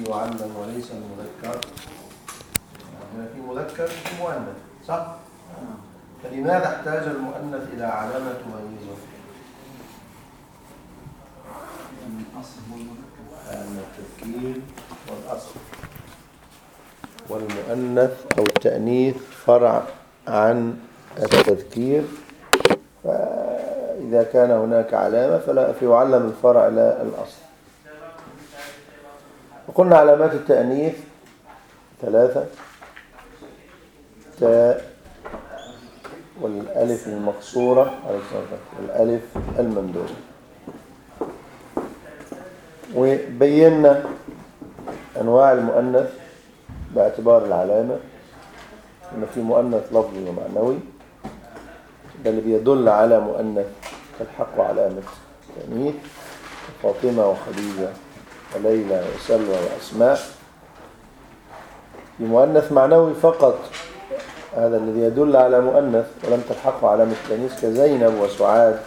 يعلم وليس المذكر عندنا في مذكر في مؤنث صح؟ فلماذا احتاج المؤنث إلى علامة تميزه؟ من أصل هو المذكر لأن التذكير والأصل والمؤنث أو التأنيث فرع عن التذكير فإذا كان هناك علامة فلا فيعلم الفرع لا الأصل وقلنا علامات التأنيث ثلاثة تاء والألف المقصورة عليه الصلاة والسلام، والألف الممدودة وبينا أنواع المؤنث باعتبار العلامة إن في مؤنث لفظي ومعنوي ده اللي بيدل على مؤنث تلحق علامة تأنيث فاطمة وخديجة وليلى وسلوى وأسماء في مؤنث معنوي فقط هذا الذي يدل على مؤنث ولم تلحقه علامة تأنيث كزينب وسعاد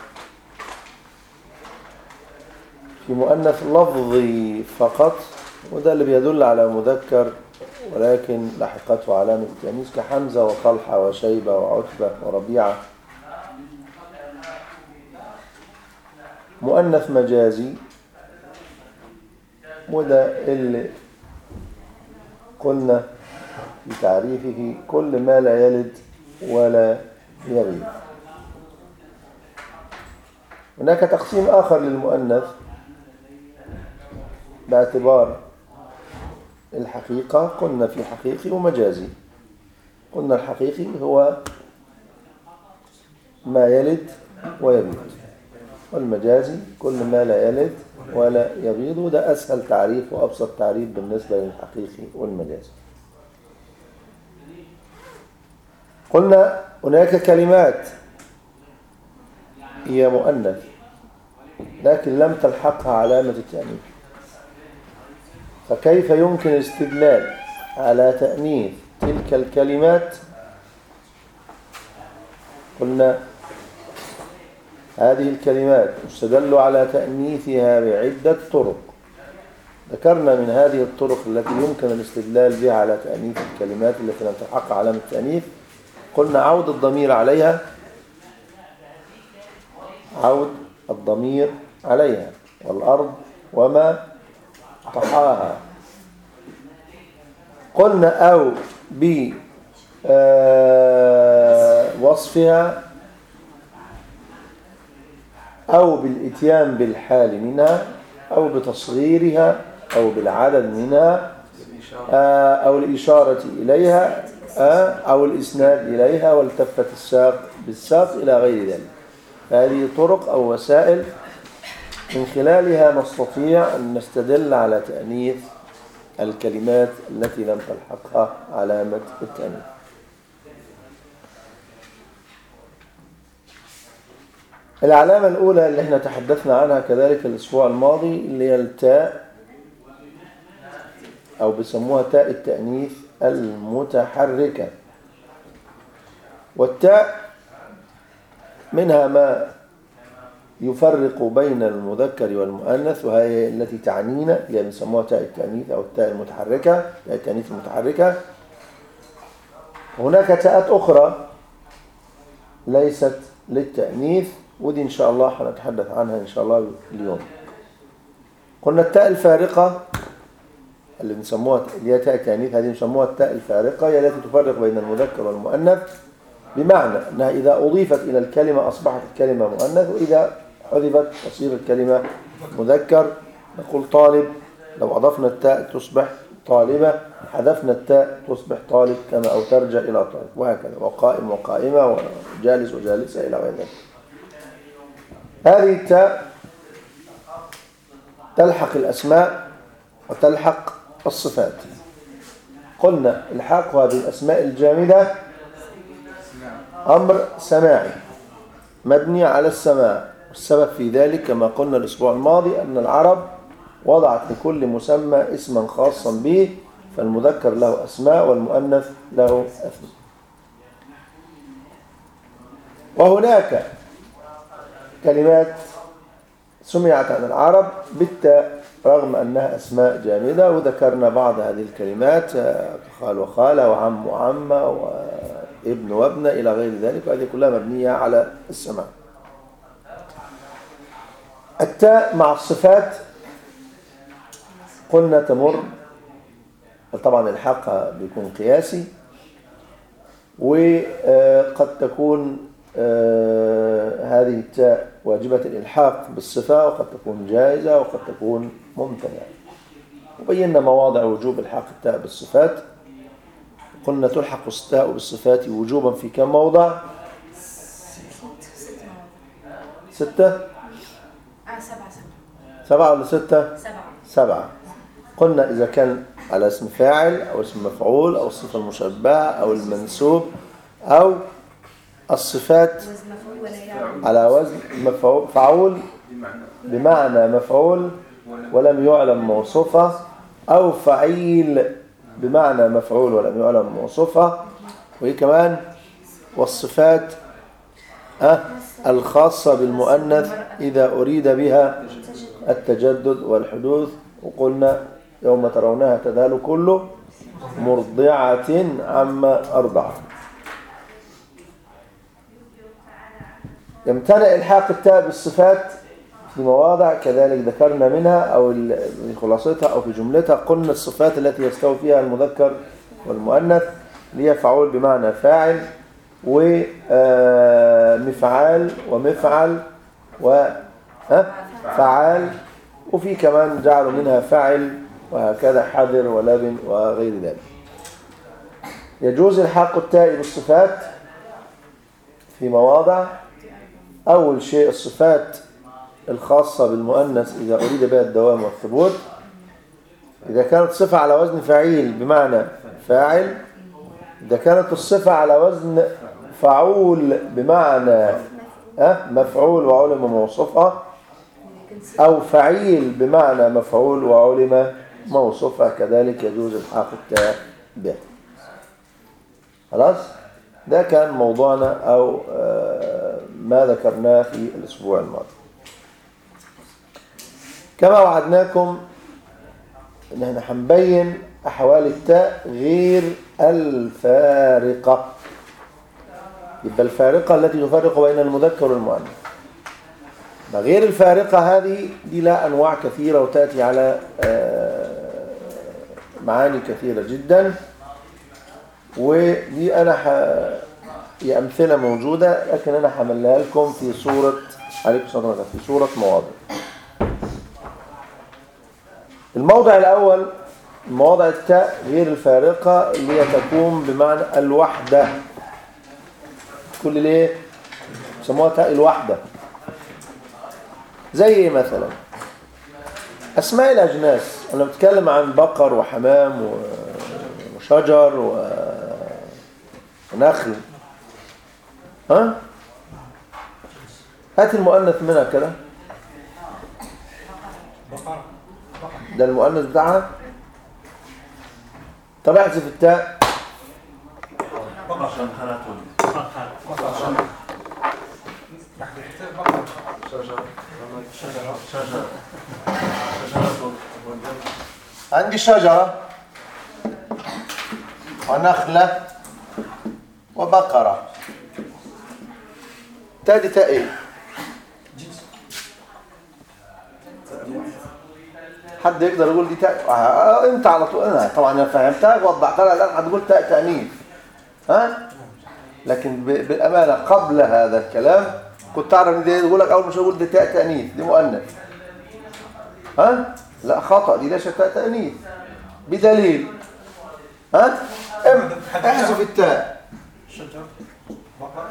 في مؤنث لفظي فقط وده اللي بيدل على مذكر ولكن لحقته علامة التأنيث كحمزة وطلحة وشيبة وعتبة وربيعة مؤنث مجازي وده اللي قلنا في تعريفه كل ما لا يلد ولا يغيب هناك تقسيم آخر للمؤنث باعتبار الحقيقة قلنا في حقيقي ومجازي قلنا الحقيقي هو ما يلد ويبيض والمجازي كل ما لا يلد ولا يبيض وده أسهل تعريف وأبسط تعريف بالنسبة للحقيقي والمجازي قلنا هناك كلمات هي مؤنث لكن لم تلحقها علامة التأنيث فكيف يمكن الاستدلال على تأنيث تلك الكلمات قلنا هذه الكلمات يستدل على تأنيثها بعدة طرق ذكرنا من هذه الطرق التي يمكن الاستدلال بها على تأنيث الكلمات التي لم تحقق علامة التأنيث قلنا عود الضمير عليها عود الضمير عليها والأرض وما طحاها قلنا أو بوصفها أو بالإتيان بالحال منها أو بتصغيرها أو بالعدد منها آه، أو الإشارة إليها آه، أو الإسناد إليها والتفت الساق بالساق إلى غير ذلك هذه طرق أو وسائل من خلالها نستطيع أن نستدل على تأنيث الكلمات التي لم تلحقها علامة التأنيث العلامة الأولى اللي احنا تحدثنا عنها كذلك الأسبوع الماضي اللي هي التاء أو بيسموها تاء التأنيث المتحركة والتاء منها ما يفرق بين المذكر والمؤنث وهي التي تعنينا اللي بنسموها تاء التأنيث أو التاء المتحركة تاء التأنيث المتحركة هناك تاءات أخرى ليست للتأنيث ودي إن شاء الله هنتحدث عنها إن شاء الله اليوم قلنا التاء الفارقة اللي بنسموها اللي هي تاء التأنيث هذه بنسموها التاء الفارقة هي التي تفرق بين المذكر والمؤنث بمعنى أنها إذا أضيفت إلى الكلمة أصبحت الكلمة مؤنث وإذا حذفت تصير الكلمة مذكر نقول طالب لو أضفنا التاء تصبح طالبة حذفنا التاء تصبح طالب كما أو ترجع إلى طالب وهكذا وقائم وقائمة وجالس وجالسة إلى غير ذلك هذه التاء تلحق الأسماء وتلحق الصفات قلنا الحاقها بالأسماء الجامدة أمر سماعي مبني على السماع والسبب في ذلك كما قلنا الأسبوع الماضي أن العرب وضعت لكل مسمى اسما خاصا به فالمذكر له أسماء والمؤنث له أسماء وهناك كلمات سمعت عن العرب بالتاء رغم أنها أسماء جامدة وذكرنا بعض هذه الكلمات آه، خال وخالة وعم وعمة وابن وابنة إلى غير ذلك وهذه كلها مبنية على السماع التاء مع الصفات قلنا تمر طبعا الحق بيكون قياسي وقد تكون آه، هذه التاء واجبة الإلحاق بالصفة وقد تكون جائزة وقد تكون ممتنعة وبينا مواضع وجوب الحاق التاء بالصفات قلنا تلحق التاء بالصفات وجوبا في كم موضع ستة آه سبعة سبعة سبعة ولا ستة سبعة سبعة قلنا إذا كان على اسم فاعل أو اسم مفعول أو الصفة المشبهة أو المنسوب أو الصفات وزن مفعول ولا يعلم على وزن مفعول فعول بمعنى مفعول ولم يعلم موصوفة أو فعيل بمعنى مفعول ولم يعلم موصوفة وهي كمان والصفات أه الخاصة بالمؤنث إذا أريد بها التجدد والحدوث وقلنا يوم ترونها تذهل كل مرضعة عما أرضعت يمتنع إلحاق التاء بالصفات في مواضع كذلك ذكرنا منها أو ال- في خلاصتها أو في جملتها قلنا الصفات التي يستوي فيها المذكر والمؤنث اللي هي فعول بمعنى فاعل ومفعال ومفعل وفعال وفي كمان جعلوا منها فاعل وهكذا حذر ولبن وغير ذلك يجوز الحاق التاء بالصفات في مواضع أول شيء الصفات الخاصة بالمؤنث إذا أريد بها الدوام والثبوت إذا كانت صفة على وزن فعيل بمعنى فاعل إذا كانت الصفة على وزن فعول بمعنى أه؟ مفعول وعلم موصوفها أو فعيل بمعنى مفعول وعلم موصوفها كذلك يجوز الحاق التاء به خلاص ده كان موضوعنا أو آه، ما ذكرناه في الأسبوع الماضي كما وعدناكم ان احنا هنبين احوال التاء غير الفارقة يبقى الفارقة التي تفرق بين المذكر والمؤنث ما غير الفارقة هذه دي لها انواع كثيرة وتأتي على آه، معاني كثيرة جدا ودي انا ح... هي امثلة موجودة لكن انا حملها لكم في صورة عليكم السلام ورحمة الله، في صورة مواضع الموضع الأول مواضع التاء غير الفارقة اللي هي تكون بمعنى الوحدة كل ليه يسموها تاء الوحدة زي ايه مثلا أسماء الأجناس أنا بتكلم عن بقر وحمام و- وشجر و- ونخل ها هات المؤنث منها كده ده المؤنث بتاعها طب احذف التاء عشان خلاتهم شجرة شجرة شجرة عندي شجرة ونخلة وبقرة تاء دي تاء ايه حد يقدر يقول دي تاء آه انت على طول انا طبعا انا فهمتها ووضحت لها الان هتقول تاء تانيث ها لكن ب- بالامانه قبل هذا الكلام كنت تعرف ان دي يقول لك اول مش هقول دي تاء تانيث دي مؤنث ها لا خطا دي ليست تاء تانيث بدليل ها ام احذف التاء شجر بقر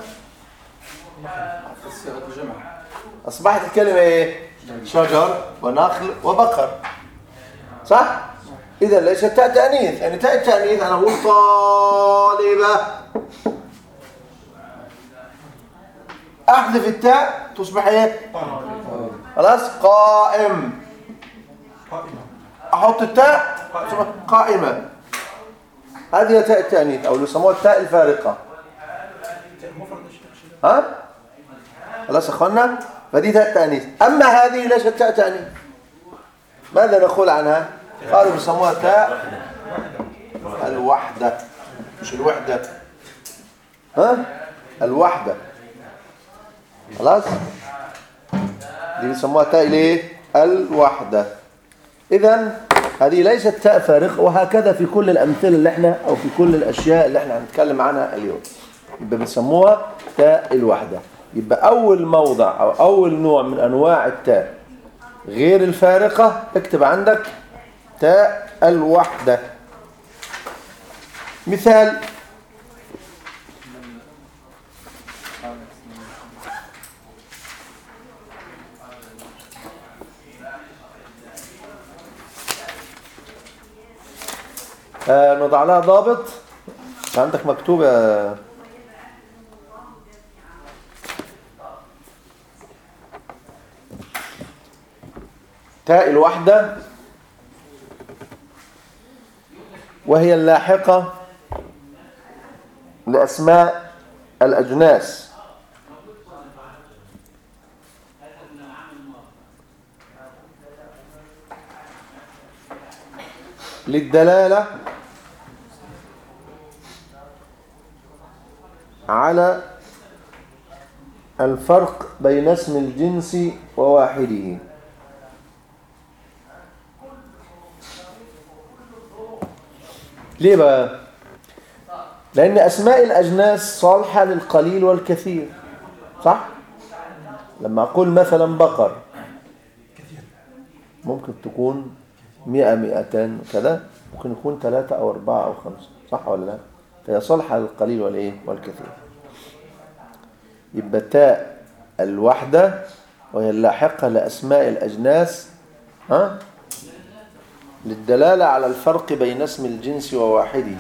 صيغة الجمع اصبحت الكلمه ايه شجر ونخل وبقر صح اذا ليست تاء تانيث يعني تاء التانيث انا اقول طالبه احذف التاء تصبح ايه خلاص قائم قائمة احط التاء تصبح قائمه هذه تاء التانيث او اللي يسموها التاء الفارقه مفرد الشيخ ها خلاص يا اخوانا فدي تاء تانيث اما هذه ليست تاء تانيث ماذا نقول عنها قالوا بيسموها تاء الوحدة مش الوحدة ها الوحدة خلاص دي بيسموها تاء الايه الوحدة اذا هذه ليست تاء فارقة وهكذا في كل الامثله اللي احنا او في كل الاشياء اللي احنا هنتكلم عنها اليوم يبقى بيسموها تاء الوحدة يبقى اول موضع او اول نوع من انواع التاء غير الفارقة اكتب عندك تاء الوحدة مثال آه نضع لها ضابط عندك مكتوب يا تاء الوحدة وهي اللاحقة لأسماء الأجناس للدلالة على الفرق بين اسم الجنس وواحده ليه بقى لأن أسماء الأجناس صالحة للقليل والكثير صح؟ لما أقول مثلا بقر ممكن تكون مئة مئتان كذا ممكن يكون ثلاثة أو أربعة أو خمسة صح ولا لا؟ فهي صالحة للقليل والإيه؟ والكثير يبقى تاء الوحدة وهي اللاحقة لأسماء الأجناس ها؟ للدلالة على الفرق بين اسم الجنس وواحده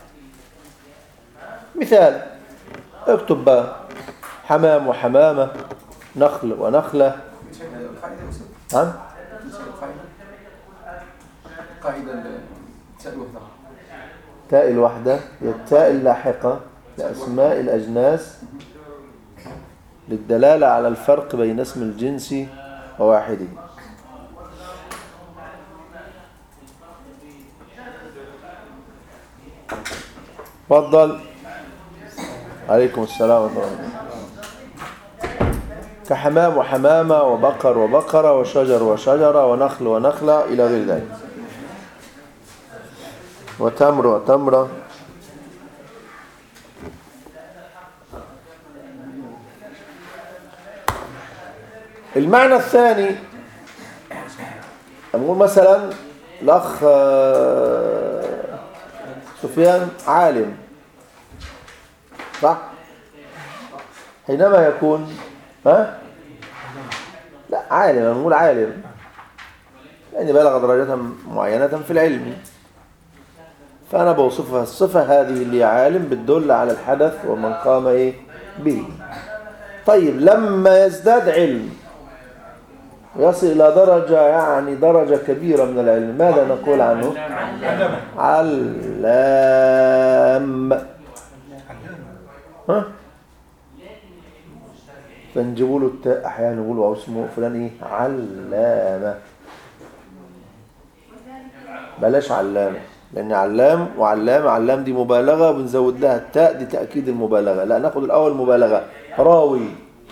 مثال اكتب بقى حمام وحمامة نخل ونخلة القاعدة يوسف ها؟ القاعدة قاعدة تاء الوحدة تاء الوحدة هي التاء اللاحقة لأسماء الأجناس للدلالة على الفرق بين اسم الجنس وواحده تفضل عليكم السلام ورحمة الله كحمام وحمامة وبقر وبقرة وشجر وشجرة ونخل ونخلة إلى غير ذلك وتمر وتمرة المعنى الثاني نقول مثلا الأخ آه، سفيان عالم صح حينما يكون ها لا عالم نقول عالم يعني بلغ درجة معينة في العلم فأنا بوصفها الصفة هذه اللي عالم بتدل على الحدث ومن قام إيه به طيب لما يزداد علم ويصل إلى درجة يعني درجة كبيرة من العلم ماذا نقول عنه علام ها فنجيبوا له التاء احيانا نقولوا او اسمه فلان ايه علامه بلاش علامه لان علام وعلامه علام دي مبالغه بنزود لها التاء دي تاكيد المبالغه لا ناخد الاول مبالغه راوي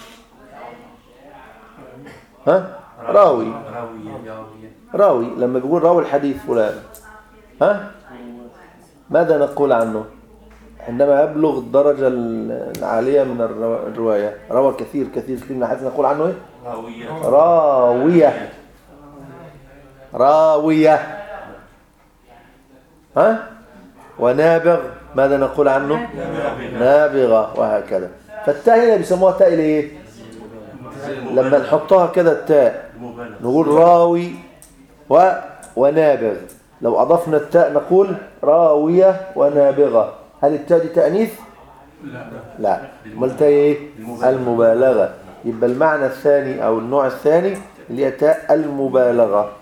ها راوي راوية راوية راوي لما بيقول راوي الحديث فلان ها ماذا نقول عنه عندما يبلغ الدرجة العالية من الروا- الرواية روى كثير كثير كثير من الحديث نقول عنه ايه راوية راوية راوية ها ونابغ ماذا نقول عنه نابغة وهكذا فالتاء هنا بيسموها تاء الايه لما نحطها كده التاء المبالغة نقول راوي و ونابغ لو أضفنا التاء نقول راوية ونابغة هل التاء دي تأنيث؟ لا امال تاء ايه؟ المبالغة يبقى المعنى الثاني أو النوع الثاني اللي هي تاء المبالغة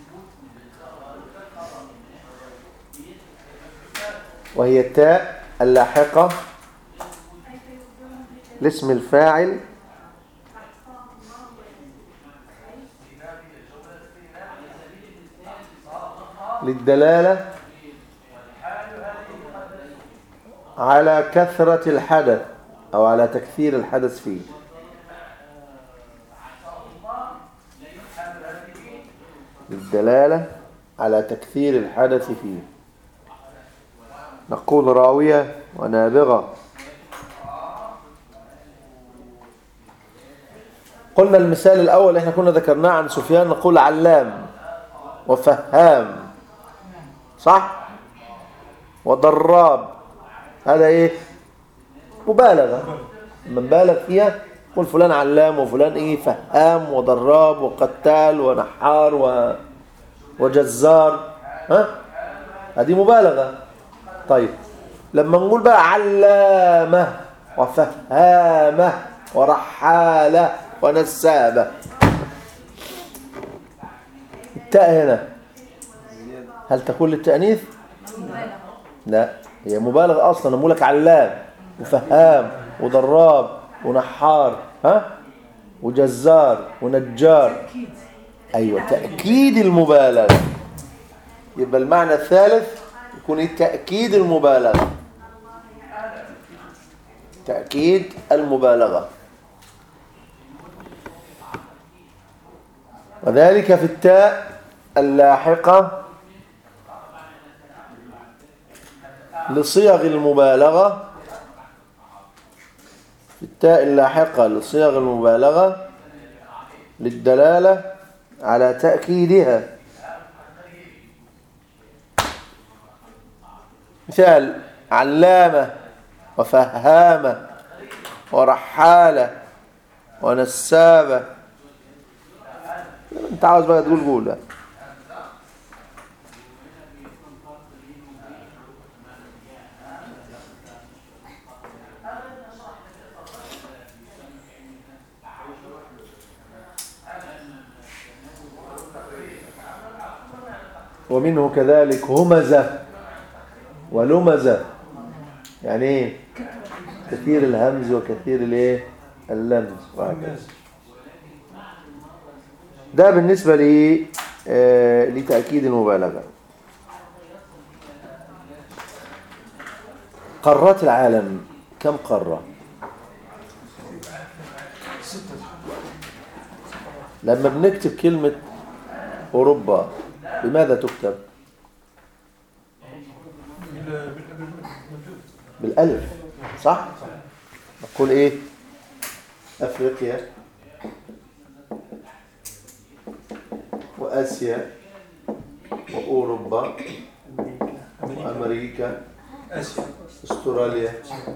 وهي التاء اللاحقة لاسم الفاعل للدلالة على كثرة الحدث أو على تكثير الحدث فيه للدلالة على تكثير الحدث فيه نقول راوية ونابغة قلنا المثال الأول احنا كنا ذكرناه عن سفيان نقول علام وفهام صح وضراب هذا ايه مبالغة من بالغ فيها قل فلان علام وفلان ايه فهام وضراب وقتال ونحار و... وجزار ها هذه مبالغة طيب لما نقول بقى علامة وفهامة ورحالة ونسابة التاء هنا هل تكون للتأنيث؟ مبالغة لا هي مبالغة أصلا أقول لك علام وفهام وضراب ونحار ها وجزار ونجار أيوة تأكيد المبالغة يبقى المعنى الثالث يكون إيه؟ تأكيد المبالغة تأكيد المبالغة وذلك في التاء اللاحقة لصيغ المبالغة في التاء اللاحقة لصيغ المبالغة للدلالة على تأكيدها مثال علامة وفهامة ورحالة ونسابة انت عاوز بقى تقول قول لا. ومنه كذلك همزة ولمزة يعني ايه كثير الهمز وكثير الايه اللمز وهكذا ده بالنسبة لي آه، لتأكيد المبالغة قارات العالم كم قارة لما بنكتب كلمة أوروبا بماذا تكتب بالألف صح نقول إيه أفريقيا وآسيا وأوروبا وأمريكا اسيا استراليا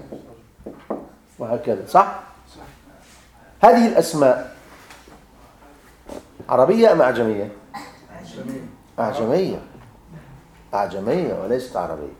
وهكذا صح هذه الأسماء عربية أم أعجمية أعجمية أعجمية وليست عربية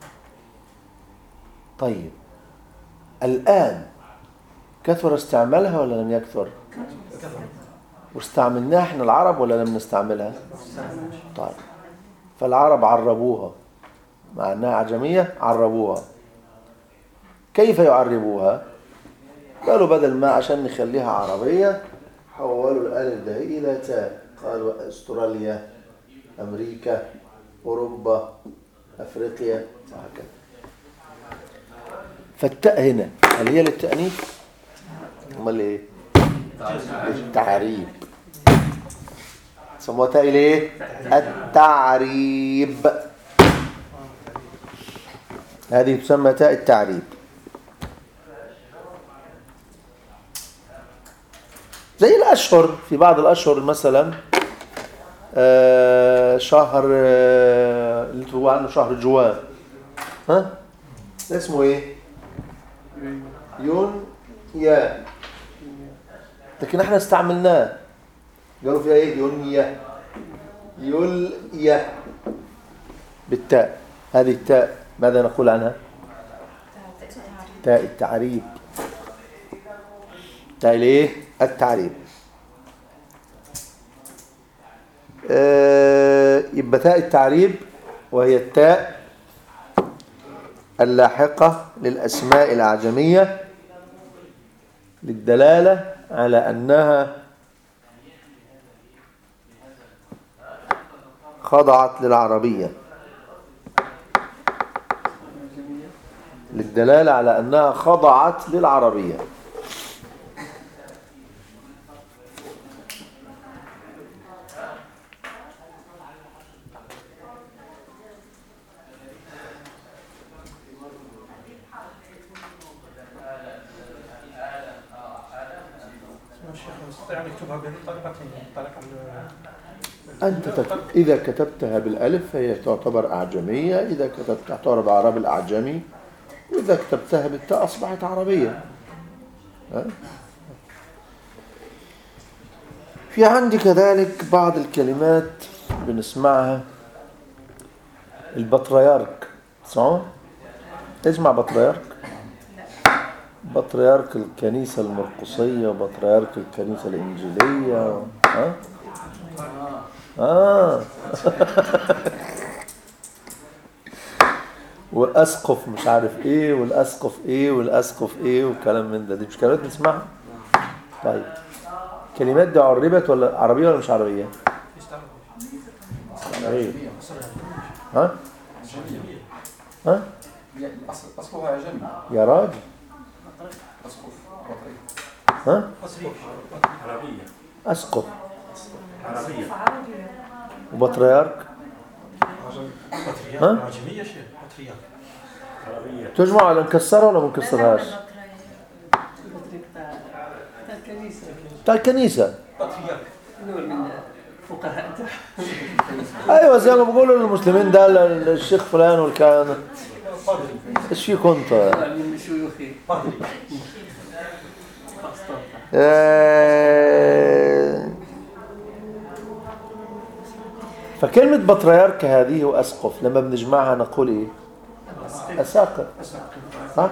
طيب الآن كثر استعمالها ولا لم يكثر واستعملناها احنا العرب ولا لم نستعملها طيب فالعرب عربوها مع انها عجمية عربوها كيف يعربوها قالوا بدل ما عشان نخليها عربية حولوا الألف ده إلى تاء قالوا استراليا أمريكا أوروبا أفريقيا وهكذا فالتاء هنا هل هي للتأنيث؟ امال ايه؟ للتعريب سموها تاء ليه؟ التعريب هذه تسمى تاء التعريب زي الأشهر في بعض الأشهر مثلا آه، شهر آه، اللي تقول عنه شهر جوان ها ده اسمه ايه يون يا لكن احنا استعملناه قالوا فيها ايه يون يا يل يا بالتاء هذه التاء ماذا نقول عنها تاء التعريب تاء الايه التعريب آه، يبقى تاء التعريب وهي التاء اللاحقة للأسماء الأعجمية للدلالة على أنها خضعت للعربية للدلالة على أنها خضعت للعربية الشيخ نستطيع أن نكتبها بهذه الطريقة الطريقة ال- أنت تكتب إذا كتبتها بالألف فهي تعتبر أعجمية إذا كتبتها تعتبر بعرب الأعجمي وإذا كتبتها بالتاء أصبحت عربية ها؟ في عندي كذلك بعض الكلمات بنسمعها البطريرك صح؟ اسمع بطريرك بطريرك الكنيسة المرقصية وبطريرك الكنيسة الإنجيلية ها؟ آه وأسقف مش عارف إيه والأسقف إيه والأسقف إيه والكلام من ده دي مش كلمات بنسمعها طيب كلمات دي عربت ولا عربية ولا مش عربية؟ إيه؟ ها؟ ها؟ هي الأصل أصلها عجمي يا راجل أسقف بطريق ها؟ عربية أسقف عربية وبطريرك بطريق ها؟ عجمية شيخ بطريق عربية تجمع ولا نكسرها ولا ما نكسرهاش؟ البطريق تاع تاع الكنيسة بتاع الكنيسة بطريق نوع من الفقهاء تاع ايوه زي ما بيقولوا للمسلمين ده ال- الشيخ فلان والكلام بادري ايش فيكم انت؟ من شيوخي بادري أسطورة. آه، فكلمة بطريرك هذه وأسقف لما بنجمعها نقول إيه؟ أساقف صح؟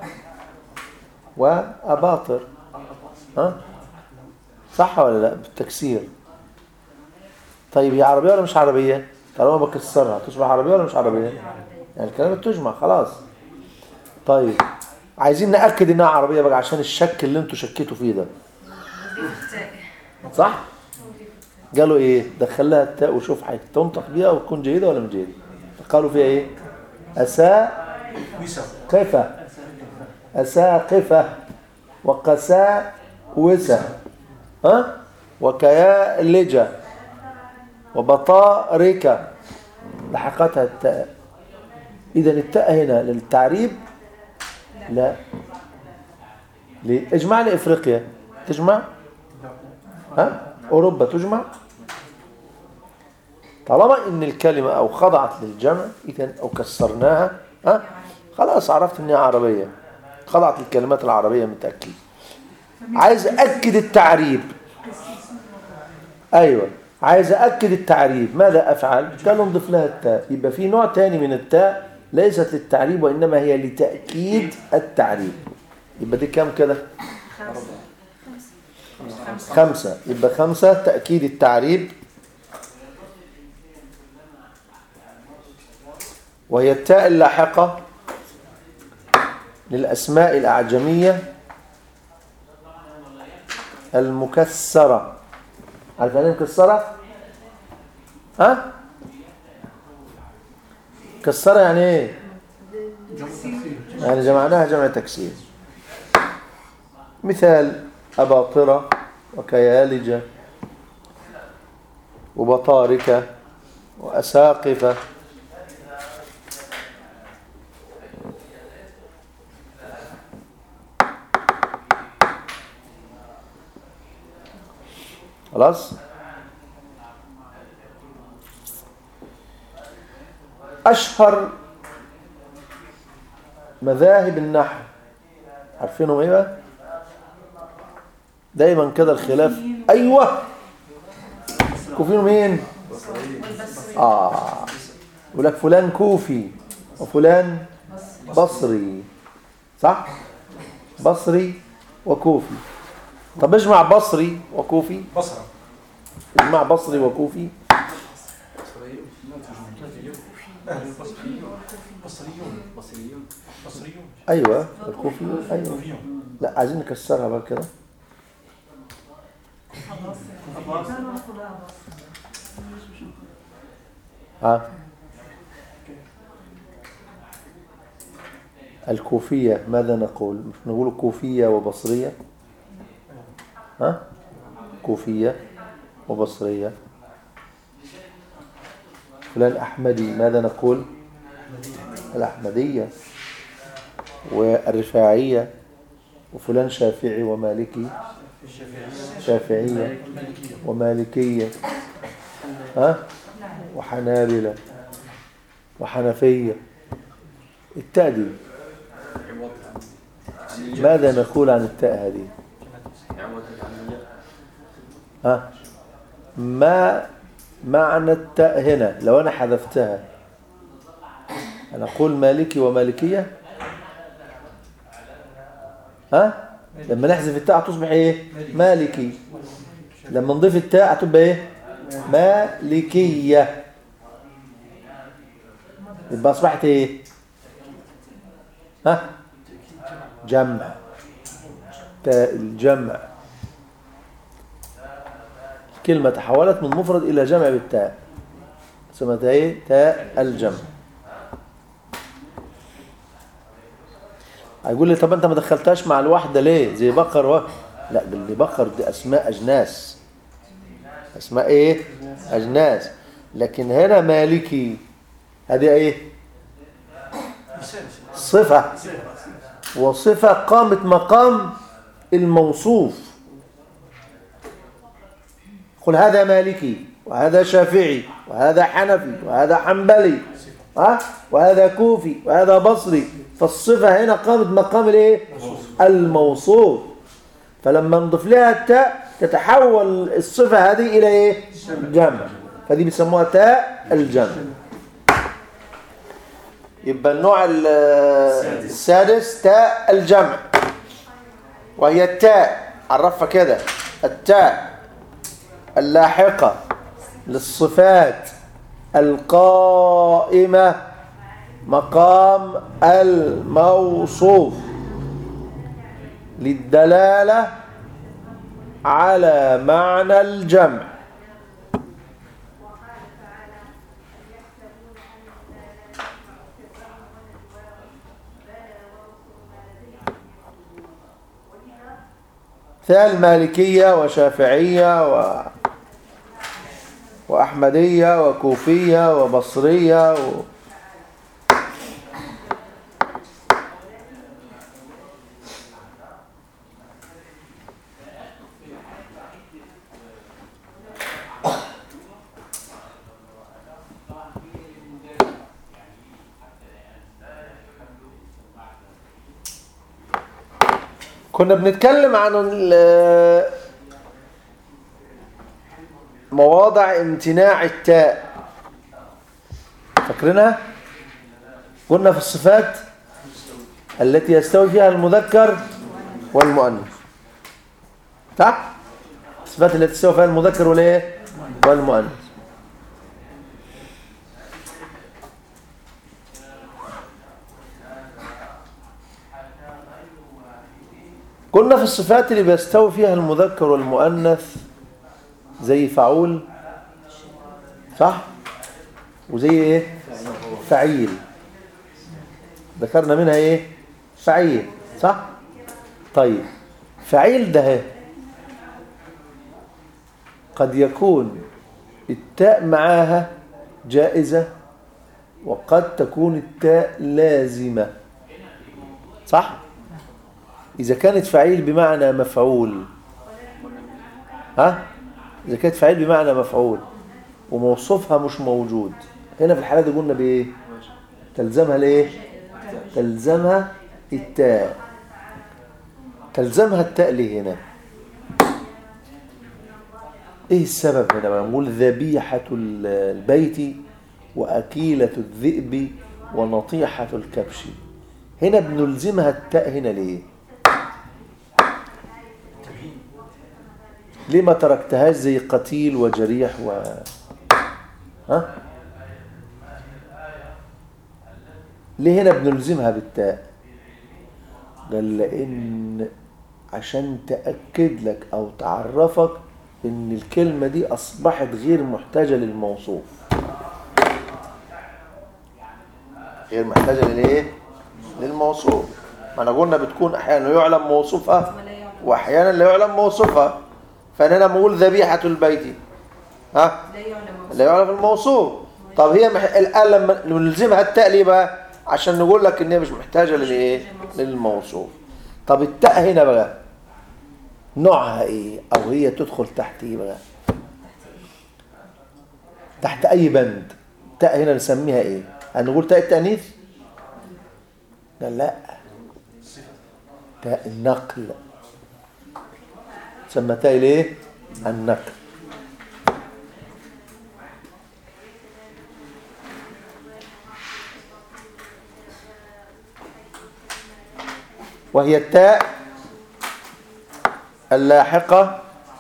وأباطر ها؟ صح ولا لا بالتكسير طيب هي عربية ولا مش عربية؟ طالما بكسرها تصبح عربية ولا مش عربية؟ يعني الكلمة تجمع خلاص طيب عايزين نأكد إنها عربية بقى عشان الشك اللي انتوا شكيتوا فيه ده صح؟ قالوا ايه دخلها التاء وشوف هتنطق بيها وتكون جيدة ولا مش جيدة فقالوا فيها ايه أساء وسام قفة أساقفة وقساء وسة ها وكيالجة وبطاركة لحقتها التاء إذا التاء هنا للتعريب لا ليه؟ اجمع لي افريقيا تجمع ها اوروبا تجمع طالما ان الكلمه او خضعت للجمع اذا او كسرناها ها خلاص عرفت انها عربيه خضعت الكلمات العربيه متاكد عايز اكد التعريب ايوه عايز اكد التعريب ماذا افعل قالوا نضيف لها التاء يبقى في نوع تاني من التاء ليست للتعريب وانما هي لتاكيد التعريب يبقى دي كام كده خمسة يبقى خمسة تأكيد التعريب وهي التاء اللاحقة للأسماء الأعجمية المكسرة عارف يعني إيه مكسرة؟ ها؟ مكسرة يعني ايه؟ يعني جمعناها جمع تكسير مثال أباطرة وكيالجة وبطاركة وأساقفة خلاص أشهر مذاهب النحو عارفينهم ايه بقى دايما كده الخلاف ايوه كوفيين مين اه يقول لك فلان كوفي وفلان بصري صح بصري وكوفي طب اجمع بصري وكوفي بصرة اجمع بصري وكوفي أهل البصرة بصريون بصريون بصريون ايوه الكوفي ايوه كوفيون لا عايزين نكسرها بقى كده ها الكوفية ماذا نقول مش نقول كوفية وبصرية ها كوفية وبصرية فلان أحمدي ماذا نقول الأحمدية والرفاعية وفلان شافعي ومالكي شافعية ومالكية ها وحنابلة وحنفية التاء دي ماذا نقول عن التاء هذه ها ما معنى التاء هنا لو أنا حذفتها أنا أقول مالكي ومالكية ها لما نحذف التاء هتصبح ايه مالكي لما نضيف التاء هتبقى ايه مالكية يبقى اصبحت ايه ها جمع تاء الجمع كلمة تحولت من مفرد إلى جمع بالتاء سمتها ايه تاء الجمع هيقول لي طب انت ما دخلتهاش مع الواحده ليه زي بقر و... لا ده اللي بقر دي اسماء اجناس اسماء ايه اجناس لكن هنا مالكي هذه ايه صفه وصفه قامت مقام الموصوف قل هذا مالكي وهذا شافعي وهذا حنفي وهذا حنبلي ها وهذا كوفي وهذا بصري فالصفة هنا قامت مقام الايه الموصوف فلما نضيف لها التاء تتحول الصفة هذه إلى ايه جمع فدي بيسموها تاء الجمع يبقى النوع ال- السادس تاء الجمع وهي التاء عرفها كده التاء اللاحقة للصفات القائمة مقام الموصوف للدلالة على معنى الجمع ثال مالكية وشافعية و... وأحمدية وكوفية وبصرية و... كنا بنتكلم عن ال- مواضع امتناع التاء فاكرينها قلنا في الصفات التي يستوي فيها المذكر والمؤنث صح الصفات التي يستوي فيها المذكر والايه والمؤنث قلنا في الصفات اللي بيستوي فيها المذكر والمؤنث زي فعول صح وزي ايه فعيل ذكرنا منها ايه فعيل صح طيب فعيل ده إيه؟ قد يكون التاء معاها جائزة وقد تكون التاء لازمة صح إذا كانت فعيل بمعنى مفعول ها إذا كانت فعيل بمعنى مفعول وموصوفها مش موجود هنا في الحالة دي قلنا بإيه تلزمها لإيه تلزمها التاء تلزمها التاء ليه هنا ايه السبب هنا ما نقول ذبيحة البيت وأكيلة الذئب ونطيحة الكبش هنا بنلزمها التاء هنا ليه ليه ما تركتهاش زي قتيل وجريح و ها ليه هنا بنلزمها بالتاء قال لان عشان تأكد لك او تعرفك ان الكلمة دي اصبحت غير محتاجة للموصوف غير محتاجة للايه للموصوف ما انا قلنا بتكون احيانا يعلم موصوفها ولا يعلم واحيانا لا يعلم موصوفها فانا لما اقول ذبيحة البيت ها لا يعلم لا يعرف الموصوف طب هي مح... الآن لما نلزمها التاء ليه بقى عشان نقول لك ان هي مش محتاجة للايه للموصوف طب التاء هنا بقى نوعها ايه او هي تدخل تحت ايه بقى تحت اي بند تاء هنا نسميها ايه هنقول تاء التانيث لا لا تاء النقل تسمى تاء الايه النقل وهي التاء اللاحقة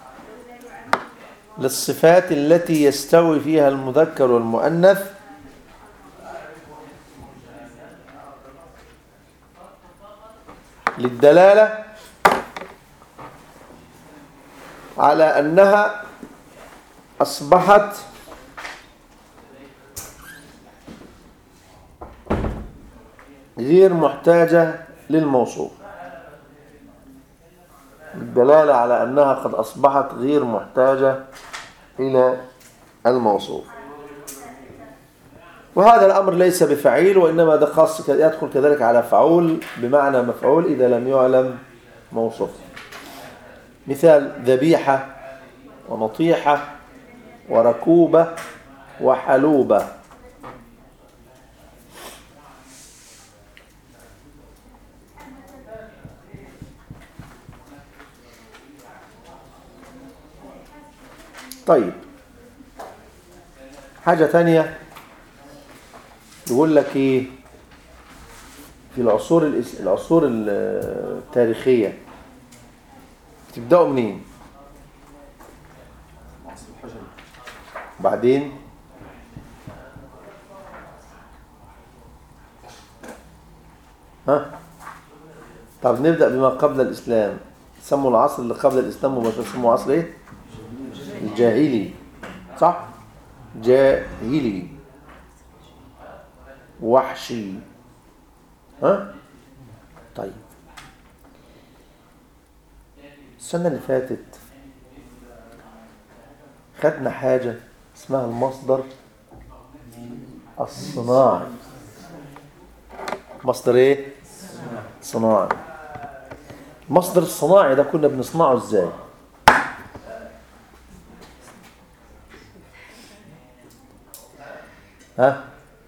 للصفات التي يستوي فيها المذكر والمؤنث للدلالة على أنها أصبحت غير محتاجة للموصوف الدلالة على أنها قد أصبحت غير محتاجة إلى الموصوف وهذا الأمر ليس بفعيل وإنما ده خاص يدخل كذلك على فعول بمعنى مفعول إذا لم يعلم موصوف مثال ذبيحة ونطيحة وركوبة وحلوبة طيب حاجة تانية يقول لك ايه في العصور الإس... العصور التاريخية تبدأوا منين عصر الحجري بعدين ها طب نبدأ بما قبل الإسلام سموا العصر اللي قبل الإسلام مباشرة سموا عصر ايه الجاهلي صح جاهلي وحشي ها طيب السنة اللي فاتت خدنا حاجة اسمها المصدر الصناعي مصدر ايه صناعي المصدر الصناعي ده كنا بنصنعه ازاي ها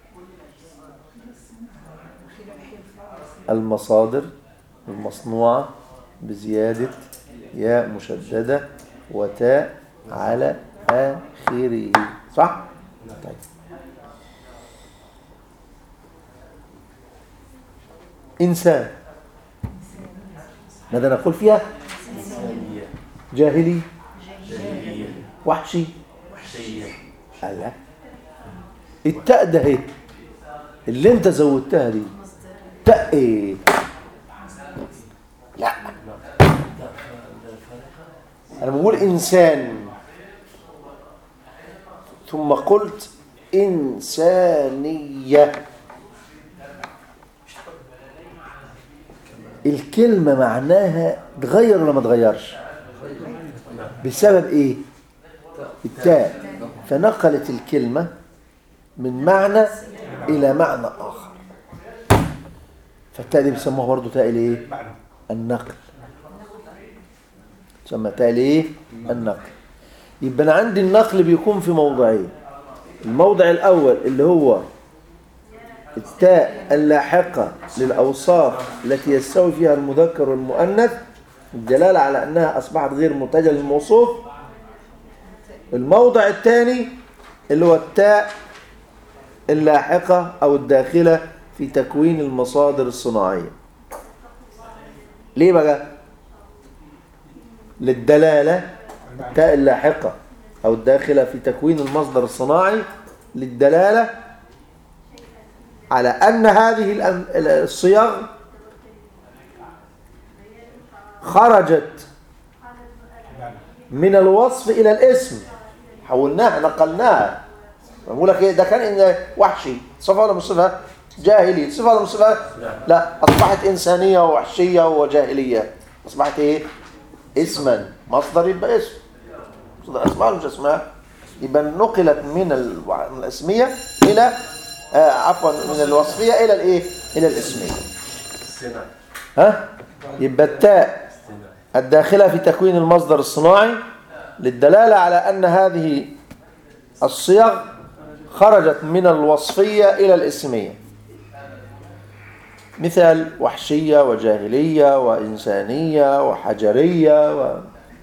المصادر المصنوعة بزيادة ياء مشددة وتاء على آخره صح؟ طيب إنسان ماذا نقول فيها؟ جاهلي وحشي ألا التاء ده ايه اللي انت زودتها دي تاء ايه لا انا بقول انسان ثم قلت انسانيه الكلمه معناها تغير ولا ما تغيرش بسبب ايه التاء فنقلت الكلمه من معنى إلى معنى آخر فالتاء دي بيسموها برضه تاء الايه؟ النقل تسمى تاء الايه؟ النقل يبقى أنا عندي النقل بيكون في موضعين الموضع الأول اللي هو التاء اللاحقة للأوصاف التي يستوي فيها المذكر والمؤنث الدلالة على أنها أصبحت غير متجه للموصوف الموضع الثاني اللي هو التاء اللاحقة أو الداخلة في تكوين المصادر الصناعية ليه بقى؟ للدلالة التاء اللاحقة أو الداخلة في تكوين المصدر الصناعي للدلالة على أن هذه الأم- الصيغ خرجت من الوصف إلى الاسم حولناها نقلناها بقول لك ايه ده كان ان وحشي صفه ولا مش صفه جاهلي صفة ولا مش صفة لا أصبحت إنسانية ووحشية وجاهلية أصبحت إيه اسما مصدر يبقى اسم مصدر أسماء ولا مش أسماء يبقى نقلت من الوع- من الاسمية إلى آه عفوا من الوصفية إلى الإيه إلى الاسمية الصناعي ها يبقى التاء الصناعي الداخلة في تكوين المصدر الصناعي للدلالة على أن هذه الصيغ خرجت من الوصفية إلى الاسمية مثال وحشية وجاهلية وإنسانية وحجرية و...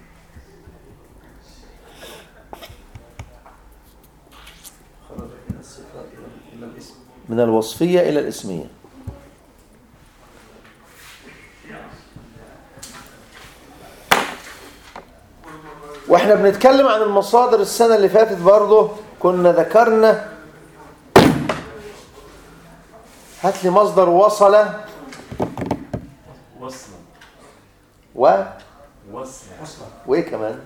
خرج من الصفة إلى- إلى الاسم من الوصفية إلى الاسمية واحنا بنتكلم عن المصادر السنة اللي فاتت برضه كنا ذكرنا هات لي مصدر وصل وصلا و وصلا وايه كمان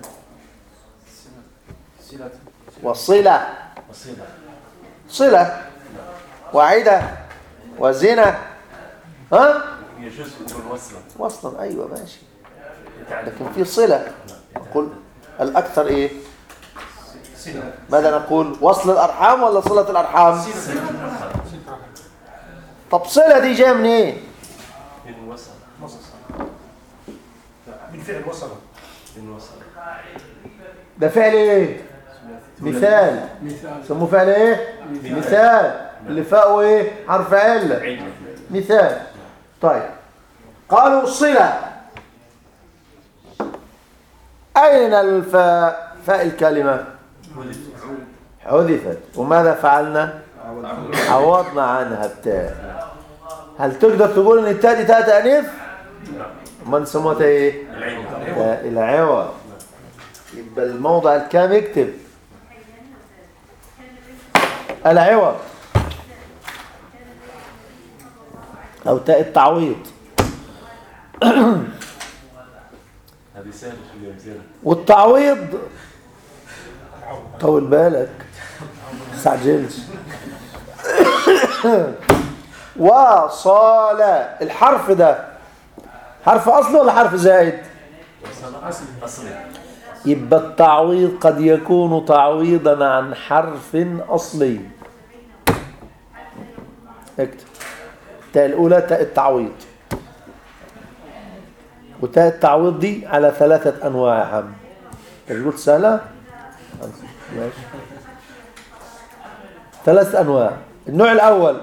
صلة وصلة وصلا صلة وعدة وزنا ها يجوز يكون وصلا وصلا ايوه ماشي يتعدى لكن في صلة قل الأكثر إيه صلة ماذا نقول وصل الأرحام ولا صلة الأرحام طب صلة دي جاية منين من وصل من فعل وصل من وصل ده فعل إيه مثال مثال سموه فعل إيه مثال اللي فاقه إيه حرف علة علم مثال طيب قالوا صلة أين الفاء فاء الكلمة حذفت وماذا فعلنا عوضنا عنها التاء هل تقدر تقول ان التاء دي تاء تانيث ما نسموها ايه العلم تاء العوض يبقى الموضع الكام يكتب العوض او تاء التعويض هذه سهلة شوية مزيانة والتعويض طول بالك استعجلش وصال الحرف ده حرف اصلي ولا حرف زائد وصل أصلي يبقى التعويض قد يكون تعويضا عن حرف اصلي اكتب التاء الاولى تاء التعويض وتاء التعويض دي على ثلاثة انواع يا عم تقول سهلة ماشي ثلاث انواع النوع الاول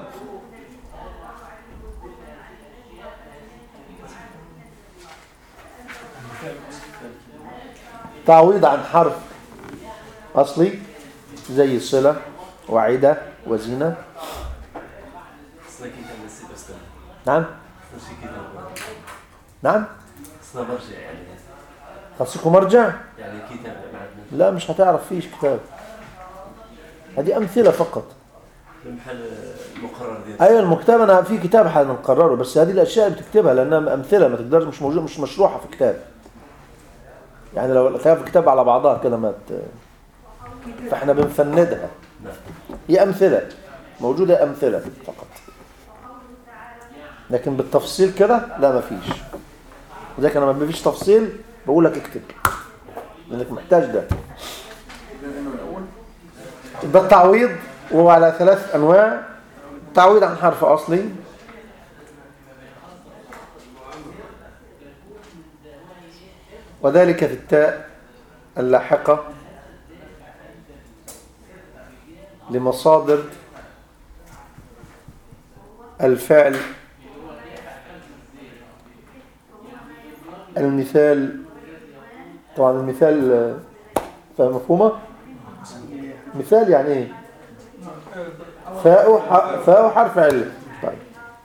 تعويض عن حرف اصلي زي الصلة وعدة وزينة أصلا كتاب نسيب أستاذ نعم وش كتاب نعم أصلا برجع يعني خاصكم مرجع يعني كتاب ما عندنا لا مش هتعرف فيش كتاب هذه أمثلة فقط المحل المقرر ديال أيوة المكتب أنا في كتاب هنقرره بس هذه الأشياء اللي بتكتبها لأنها أمثلة ما تقدرش مش موجود مش مشروحة في كتاب يعني لو لقيتها في كتاب على بعضها كده ما ت... فاحنا بنفندها نعم هي أمثلة موجودة أمثلة فقط لكن بالتفصيل كده لا ما فيش لذلك أنا ما فيش تفصيل بقول لك اكتب لأنك محتاج ده إذا إنه الأول يبقى التعويض وهو على ثلاث أنواع تعويض عن حرف أصلي وذلك في التاء اللاحقة لمصادر الفعل المثال طبعا المثال آه، فاهم مفهومة مثال يعني ايه فاء ح- فاء حرف علة طيب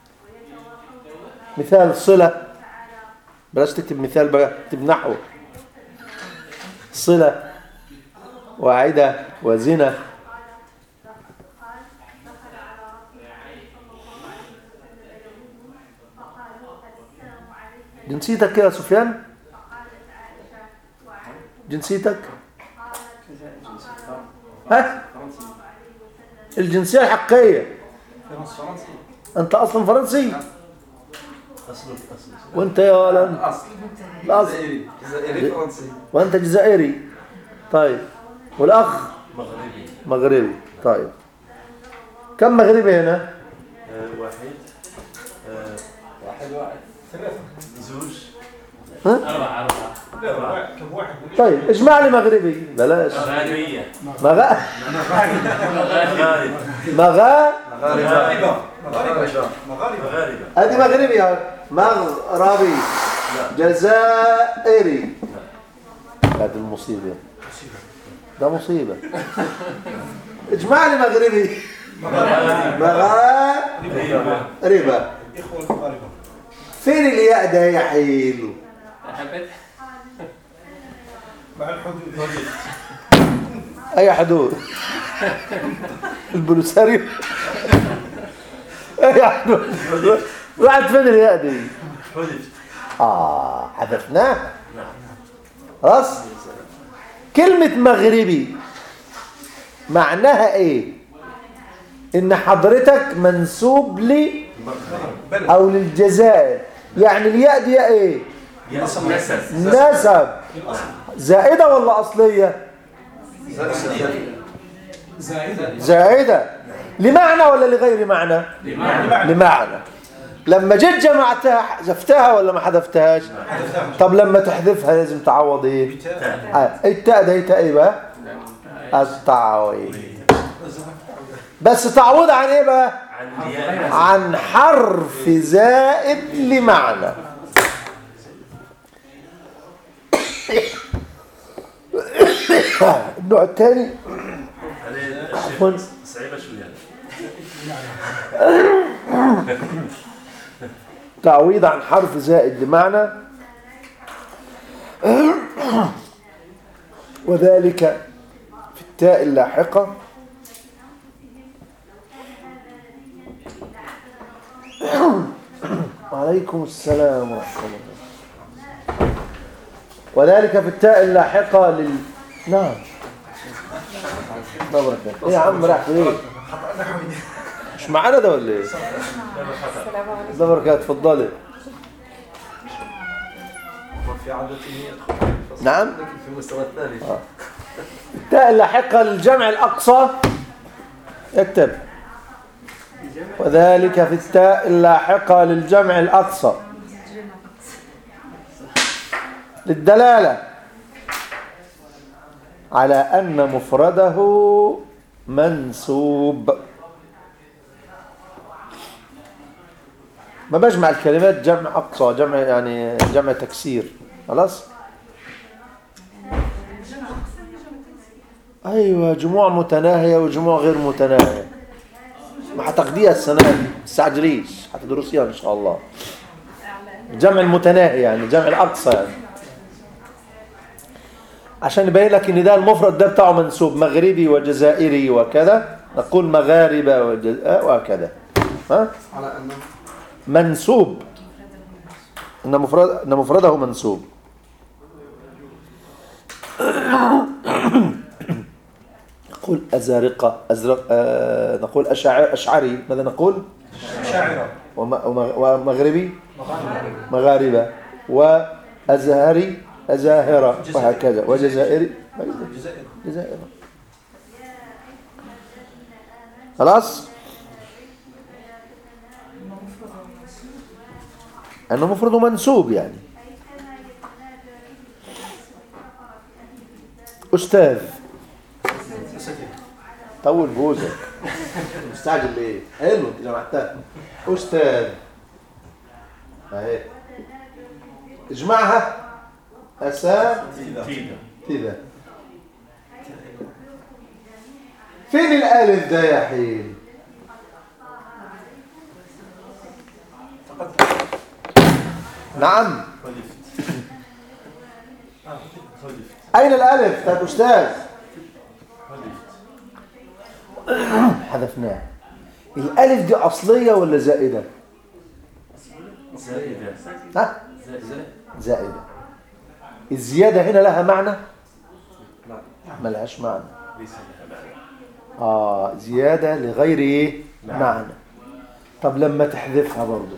مثال صلة بلاش تكتب مثال بقى تكتب نحو صلة وعدة وزنا جنسيتك كده يا سفيان جنسيتك ها فرنسي الجنسية الحقيقية فرنسي انت اصلا فرنسي اصله اصله وانت يا ولد الاصل الاصل جزائري جزائري فرنسي وانت جزائري طيب والاخ مغربي مغربي طيب كم مغربي هنا آه، واحد آه، واحد واحد زوج أربعة أربعة لا واحد كم واحد طيب اجمع لي مغربي بلاش مغربية مغا مغاربة مغا مغاربة مغاربة مغاربة مغاربة مغاربة هذه مغربي هاي مغربي جزائري هذه المصيبة ده مصيبة اجمع لي مغربي مغاربة مغاربة الإخوة المغاربة فين الياء ده يا حيلو حبيت مع الحدود اي حدود البوليساريو اي حدود راحت فين الياء دي حذفت اه حذفناه خلاص كلمة مغربي معناها ايه ان حضرتك منسوب لي او للجزائر يعني الياء دي ايه نسب نسب زائدة ولا اصلية زائدة زائدة لمعنى ولا لغير معنى لمعنى لما جيت جمعتها حذفتها ولا ما حذفتهاش طب لما تحذفها لازم تعوض ايه آه، التاء ده تاء ايه بقى التعويض بس تعويض عن ايه بقى عن الياء عن حرف زائد لمعنى النوع الثاني هذه عفواً. الشيء صعيبة شوية تعويض عن حرف زائد لمعنى وذلك في التاء اللاحقة وعليكم السلام ورحمة الله وذلك في التاء اللاحقة لل نعم الله بركاته ايه يا عم راح فين مش معانا ده ولا ايه الله بركاته اتفضلي في عادته يدخل في الفصل، نعم. لكن في المستوى الثالث التاء اللاحقة للجمع الأقصى اكتب وذلك في التاء اللاحقة للجمع الأقصى للدلالة على أن مفرده منسوب ما بجمع الكلمات جمع أقصى جمع يعني جمع تكسير خلاص ايوه جموع متناهيه وجموع غير متناهيه ما هتاخديها السنه دي ما تستعجليش هتدرسيها ان شاء الله جمع المتناهي يعني جمع الاقصى يعني عشان يبين لك ان ده المفرد ده بتاعه منسوب مغربي وجزائري وكذا نقول مغاربه وجز... آه، وكذا ها على أنه منسوب ان مفرد ان مفرده منسوب نقول أزارقة أزرق آه نقول أشعر أشعري ماذا نقول شاعرة وم- وم- ومغربي مغاربة وأزهري أزاهرة وهكذا وجزائري الجزائر جزائر خلاص أنه مفرد منسوب يعني أستاذ طول بوزك مستعجل ليه حلو انت جمعتها أستاذ أهي اجمعها أساتذة تيدا كده فين الألف ده يا حين نعم حذفت آه، حذفت أين الألف يا أستاذ حذفت حذفناه الألف دي أصلية ولا زائدة زائدة ها زائدة زائدة الزيادة هنا لها معنى لا ملهاش معنى ليس لها معنى آه زيادة لغير إيه؟ نعم. معنى طب لما تحذفها برضه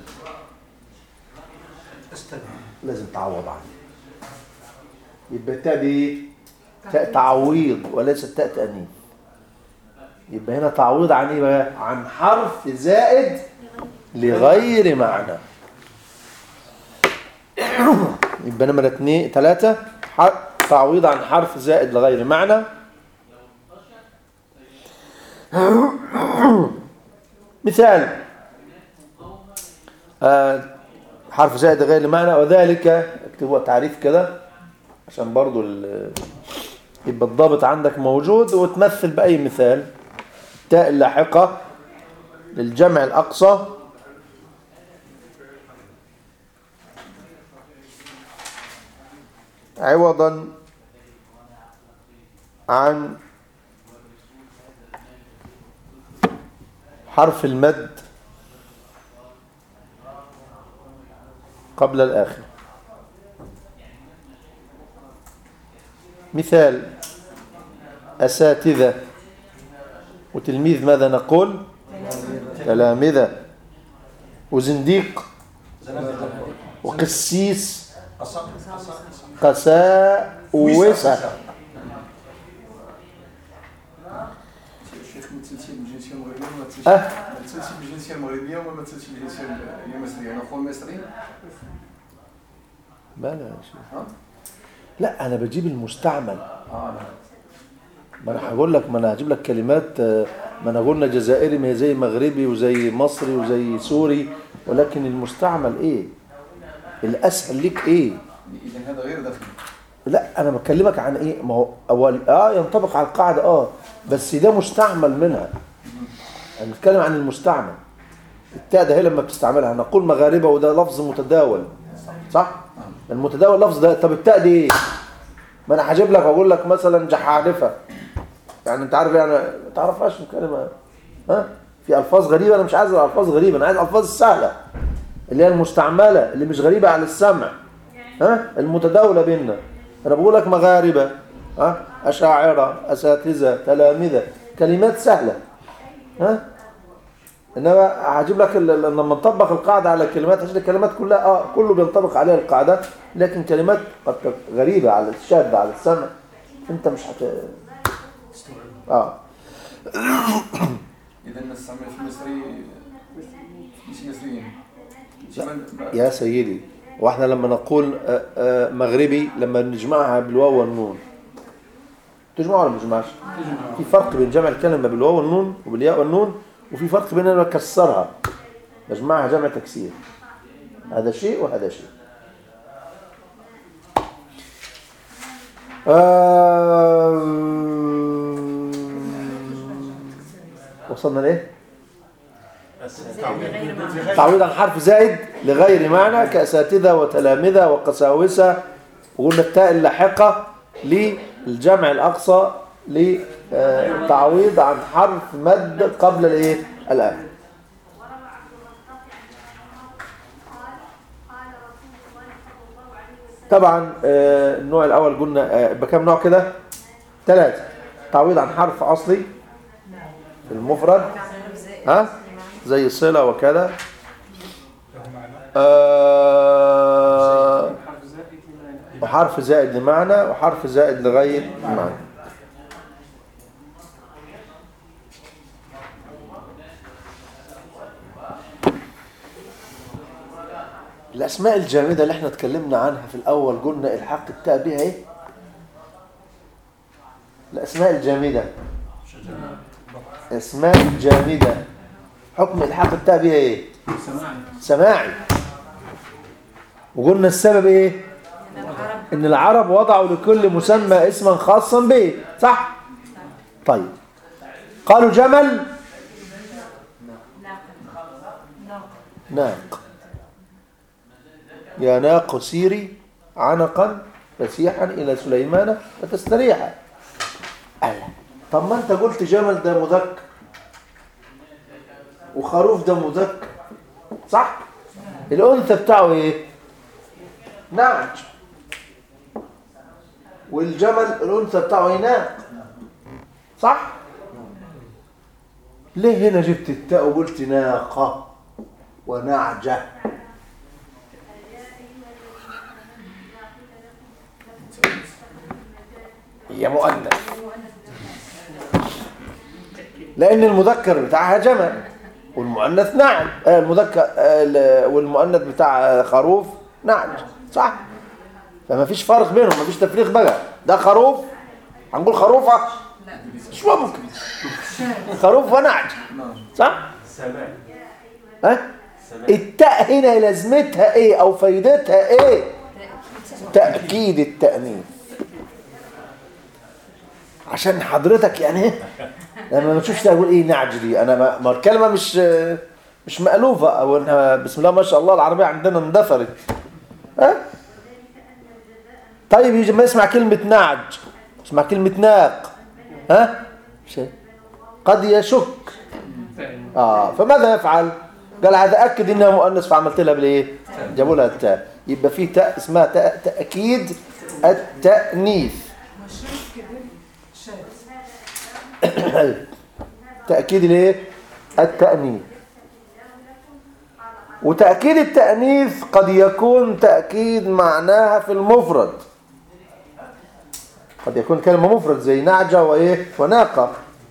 استنى لازم تعوض عنها يبقى التاء دي ايه؟ تاء تعويض وليست تاء تأنيث يبقى هنا تعويض عن ايه بقى؟ عن حرف زائد لغير معنى يبقى نمرة اتنين تلاتة ح- تعويض عن حرف زائد لغير معنى مثال آه حرف زائد غير معنى وذلك اكتبوا تعريف كده عشان برضو ال- يبقى الضابط عندك موجود وتمثل بأي مثال التاء اللاحقة للجمع الأقصى عوضا عن حرف المد قبل الآخر مثال أساتذة وتلميذ ماذا نقول تلامذة وزنديق وقسيس قساوسة الشيخ ما تمثلش بالجنسيه المغربيه وما تمثلش أه ما تمثلش بالجنسيه المغربيه وما تمثلش بالجنسيه المصريه انا اخو مصري ما لا يا شيخ. ها لا أنا بجيب المستعمل اه ما انا هقول لك ما انا هجيب لك كلمات آه، ما انا قلنا جزائري ما هي زي مغربي وزي مصري وزي سوري ولكن المستعمل ايه الاسهل ليك ايه اذا هذا غير داخلي لا انا بكلمك عن ايه ما هو اول اه ينطبق على القاعده اه بس ده مستعمل منها انا بتكلم عن المستعمل التاء ده هي لما بتستعملها نقول مغاربه وده لفظ متداول صح المتداول لفظ ده طب التاء دي ايه ما انا هجيب لك واقول لك مثلا جحارفه يعني انت عارف يعني ما تعرفهاش الكلمه ها في الفاظ غريبه انا مش عايز الفاظ غريبه انا عايز الفاظ سهله اللي هي المستعمله اللي مش غريبه على السمع ها المتداوله بيننا انا بقول لك مغاربه ها اشاعره اساتذه تلامذه كلمات سهله ها انما هجيب لك ال- ال- لما نطبق القاعده على الكلمات عشان الكلمات كلها اه كله بينطبق عليها القاعده لكن كلمات قد تكون غريبه على الشاذه على السمع انت مش هت اه اذا نستعمل في المصري مش مصريين مش من- يا سيدي واحنا لما نقول آه، آه، مغربي لما نجمعها بالواو والنون تجمعها ولا ما تجمعش في فرق بين جمع الكلمه بالواو والنون وبالياء والنون وفي فرق بين انا بكسرها بجمعها جمع تكسير هذا شيء وهذا شيء آه، وصلنا لايه غير معنى تعويض عن حرف زائد لغير معنى كأساتذة وتلامذة وقساوسة وقلنا التاء اللاحقة للجمع الأقصى للتعويض عن حرف مد قبل الايه الآخر طبعا آه، النوع الأول قلنا آه، بكم نوع كده ثلاثة تعويض عن حرف أصلي في المفرد ها زي صلة وكذا آه، حرف زائد لمعنى وحرف زائد لمعنى وحرف زائد لغير معنى الأسماء الجامدة اللي احنا اتكلمنا عنها في الأول قلنا الحق التاء بها ايه؟ الأسماء الجامدة أسماء جامدة حكم الحق التاء بها ايه؟ سماعي وقلنا السبب ايه؟ ان العرب وضعوا لكل مسمى اسما خاصا به صح طيب قالوا جمل ناق يا ناق سيري عنقا فسيحا الى سليمان فتستريحا ألا. طب ما انت قلت جمل ده مذكر وخروف ده مذكر صح الانثى بتاعه ايه نعج والجمل الانثى بتاعه يناق صح ليه هنا جبت التاء وقلت ناقه ونعجة هي مؤنث لأن المذكر بتاعها جمع والمؤنث نعم آه، المذكر آه، ال- والمؤنث بتاع خروف نعم صح فما فيش فرق بينهم ما فيش تفريق بقى ده خروف هنقول خروفة مش ممكن خروف ونعج صح سماع ها سماع التاء هنا لازمتها ايه او فايدتها ايه تأكيد التأنيث عشان حضرتك يعني إيه؟ لما ما تشوفش تقول ايه نعج دي انا ما, ما الكلمه مش مش مألوفه او انها بسم الله ما شاء الله العربيه عندنا اندثرت ها طيب يجي ما يسمع كلمه نعج يسمع كلمه ناق ها شيء قد يشك فعلا اه فماذا يفعل قال هذا اكد انها مؤنث فعملت لها بالايه جابوا لها التاء يبقى في تاء اسمها تاء تاكيد التانيث تاكيد الايه التانيث وتاكيد التانيث قد يكون تاكيد معناها في المفرد قد يكون كلمه مفرد زي نعجه وايه وناقه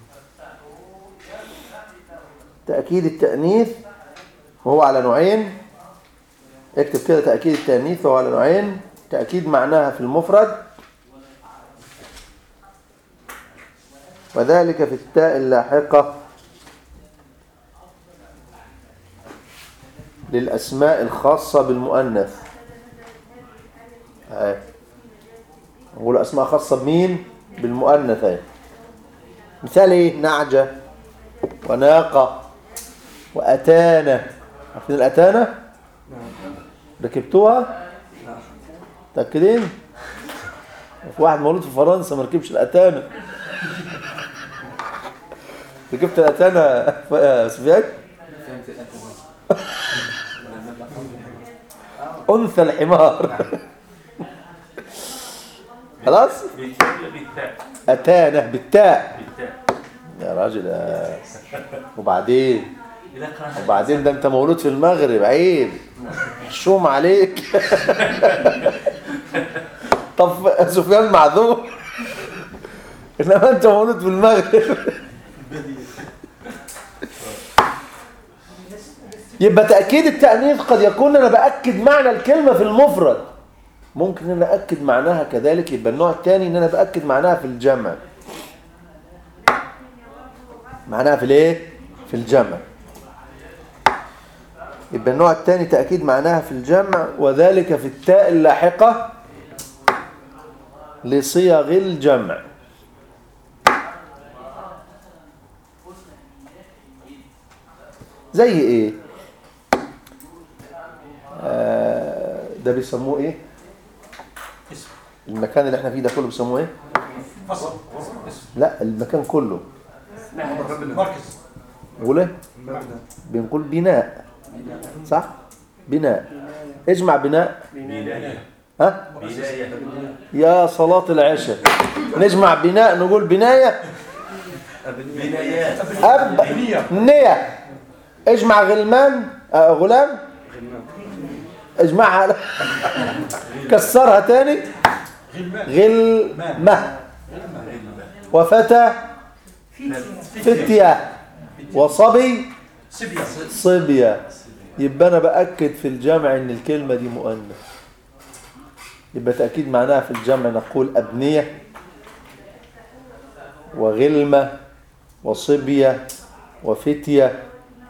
تأكيد التأنيث وهو على نوعين اكتب كده تأكيد التأنيث وهو على نوعين تأكيد معناها في المفرد وذلك في التاء اللاحقة للأسماء الخاصة بالمؤنث اهي نقول أسماء خاصة بمين بالمؤنث اهي مثال ايه نعجة وناقة وأتانة عارفين الأتانة؟ ركبتوها؟ متأكدين؟ في واحد مولود في فرنسا ما ركبش الأتانة ركبت الأتانة يا سفيان؟ فهمت الأتمة أنثى الحمار خلاص؟ بالتاء ولا بالتاء أتانة بالتاء بالتاء يا راجل آه. وبعدين إذا قرأت وبعدين ده انت مولود في المغرب عيب شوم عليك طب سفيان معذور انما انت مولود في المغرب يبقى تأكيد التأنيث قد يكون أنا بأكد معنى الكلمة في المفرد ممكن أن أنا أكد معناها كذلك يبقى النوع الثاني أن أنا بأكد معناها في الجمع معناها في الايه في الجمع يبقى النوع الثاني تأكيد معناها في الجمع وذلك في التاء اللاحقة لصيغ الجمع زي ايه آه ده بيسموه ايه اسم المكان اللي احنا فيه ده كله بيسموه ايه فصل اسم لا المكان كله مركز نقول ايه بنقول بناء صح بناء اجمع بناء بناية ها بناية يا صلاة العشاء نجمع بناء نقول بناية بنايات أب نية اجمع غلمان آه غلام اجمعها كسرها تاني غلمة وفتى فتية وصبي سبيا صبية يبقى أنا بأكد في الجمع إن الكلمة دي مؤنث يبقى تأكيد معناها في الجمع نقول أبنية وغلمة وصبية وفتية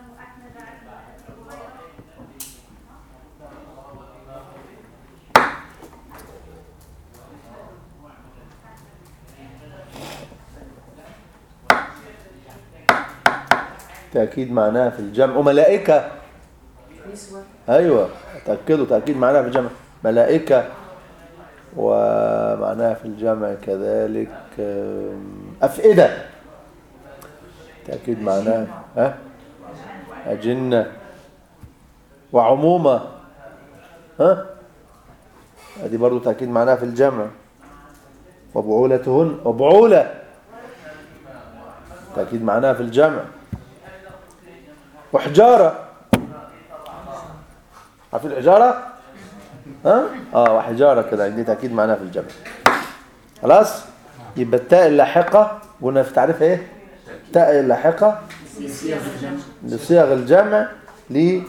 تأكيد معناها في الجمع وملائكة نسوة أيوة تأكدوا تأكيد معناها في الجمع ملائكة ومعناها في الجمع كذلك أم، أفئدة تأكيد معناها ها أجنة وعمومة ها هذه برضو تأكيد معناها في الجمع وبعولتهن وبعولة تأكيد معناها في الجمع وحجارة عارفين الحجارة ها اه وحجارة كده دي تأكيد معناها في الجمع خلاص يبقى التاء اللاحقة قلنا في تعريفها ايه التاء اللاحقة لصيغ الجمع ل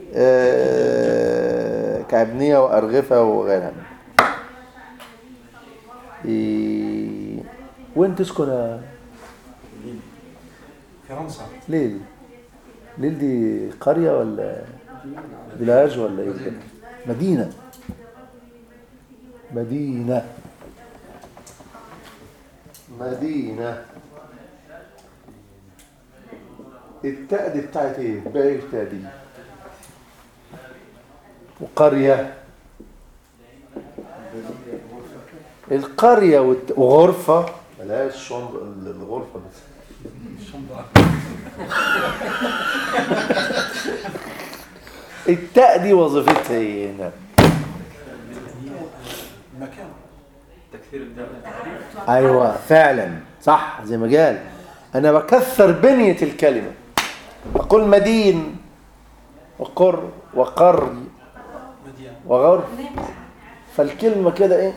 آه، كابنية وأرغفة وغيرها إيه، وين تسكن يا فرنسا ليل ليل دي قرية ولا فيلاج ولا ايه كده مدينة مدينة مدينة التاء دي بتاعت ايه؟ باقي التاء دي وقرية القرية والت- وغرفة بلاش شنط الغرفة بس التاء دي وظيفتها ايه هنا المكان تكثير الدم ايوه فعلا صح زي ما قال انا بكثر بنية الكلمة اقول مدين وقر وقر مدينة وغرف فالكلمة كده ايه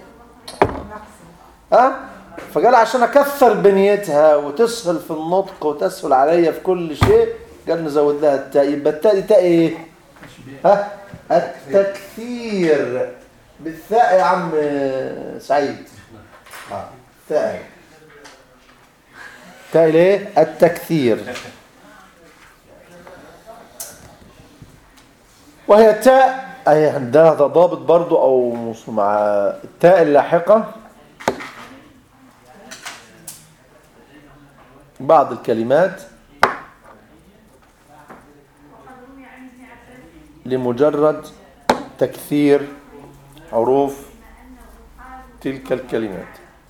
ها فقال عشان اكثر بنيتها وتسهل في النطق وتسهل عليا في كل شيء قال نزود لها التاء يبقى التاء دي تاء ايه ها التكثير بالثاء يا عم سعيد اه تاء تاء ليه التكثير وهي تاء أي عندها ضابط برضو أو مص- مع التاء اللاحقة بعض الكلمات لمجرد تكثير حروف تلك الكلمات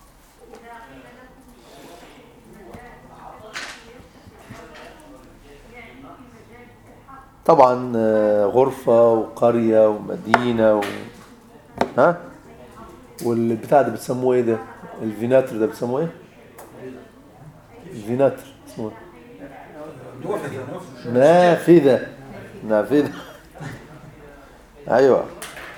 طبعا آه، غرفة وقرية ومدينة و... ها والبتاع ده بتسموه ايه ده الفيناتر ده بتسموه ايه الفيناتر اسمه إيه؟ نوافذ نوافذ نافذة نافذة ايوه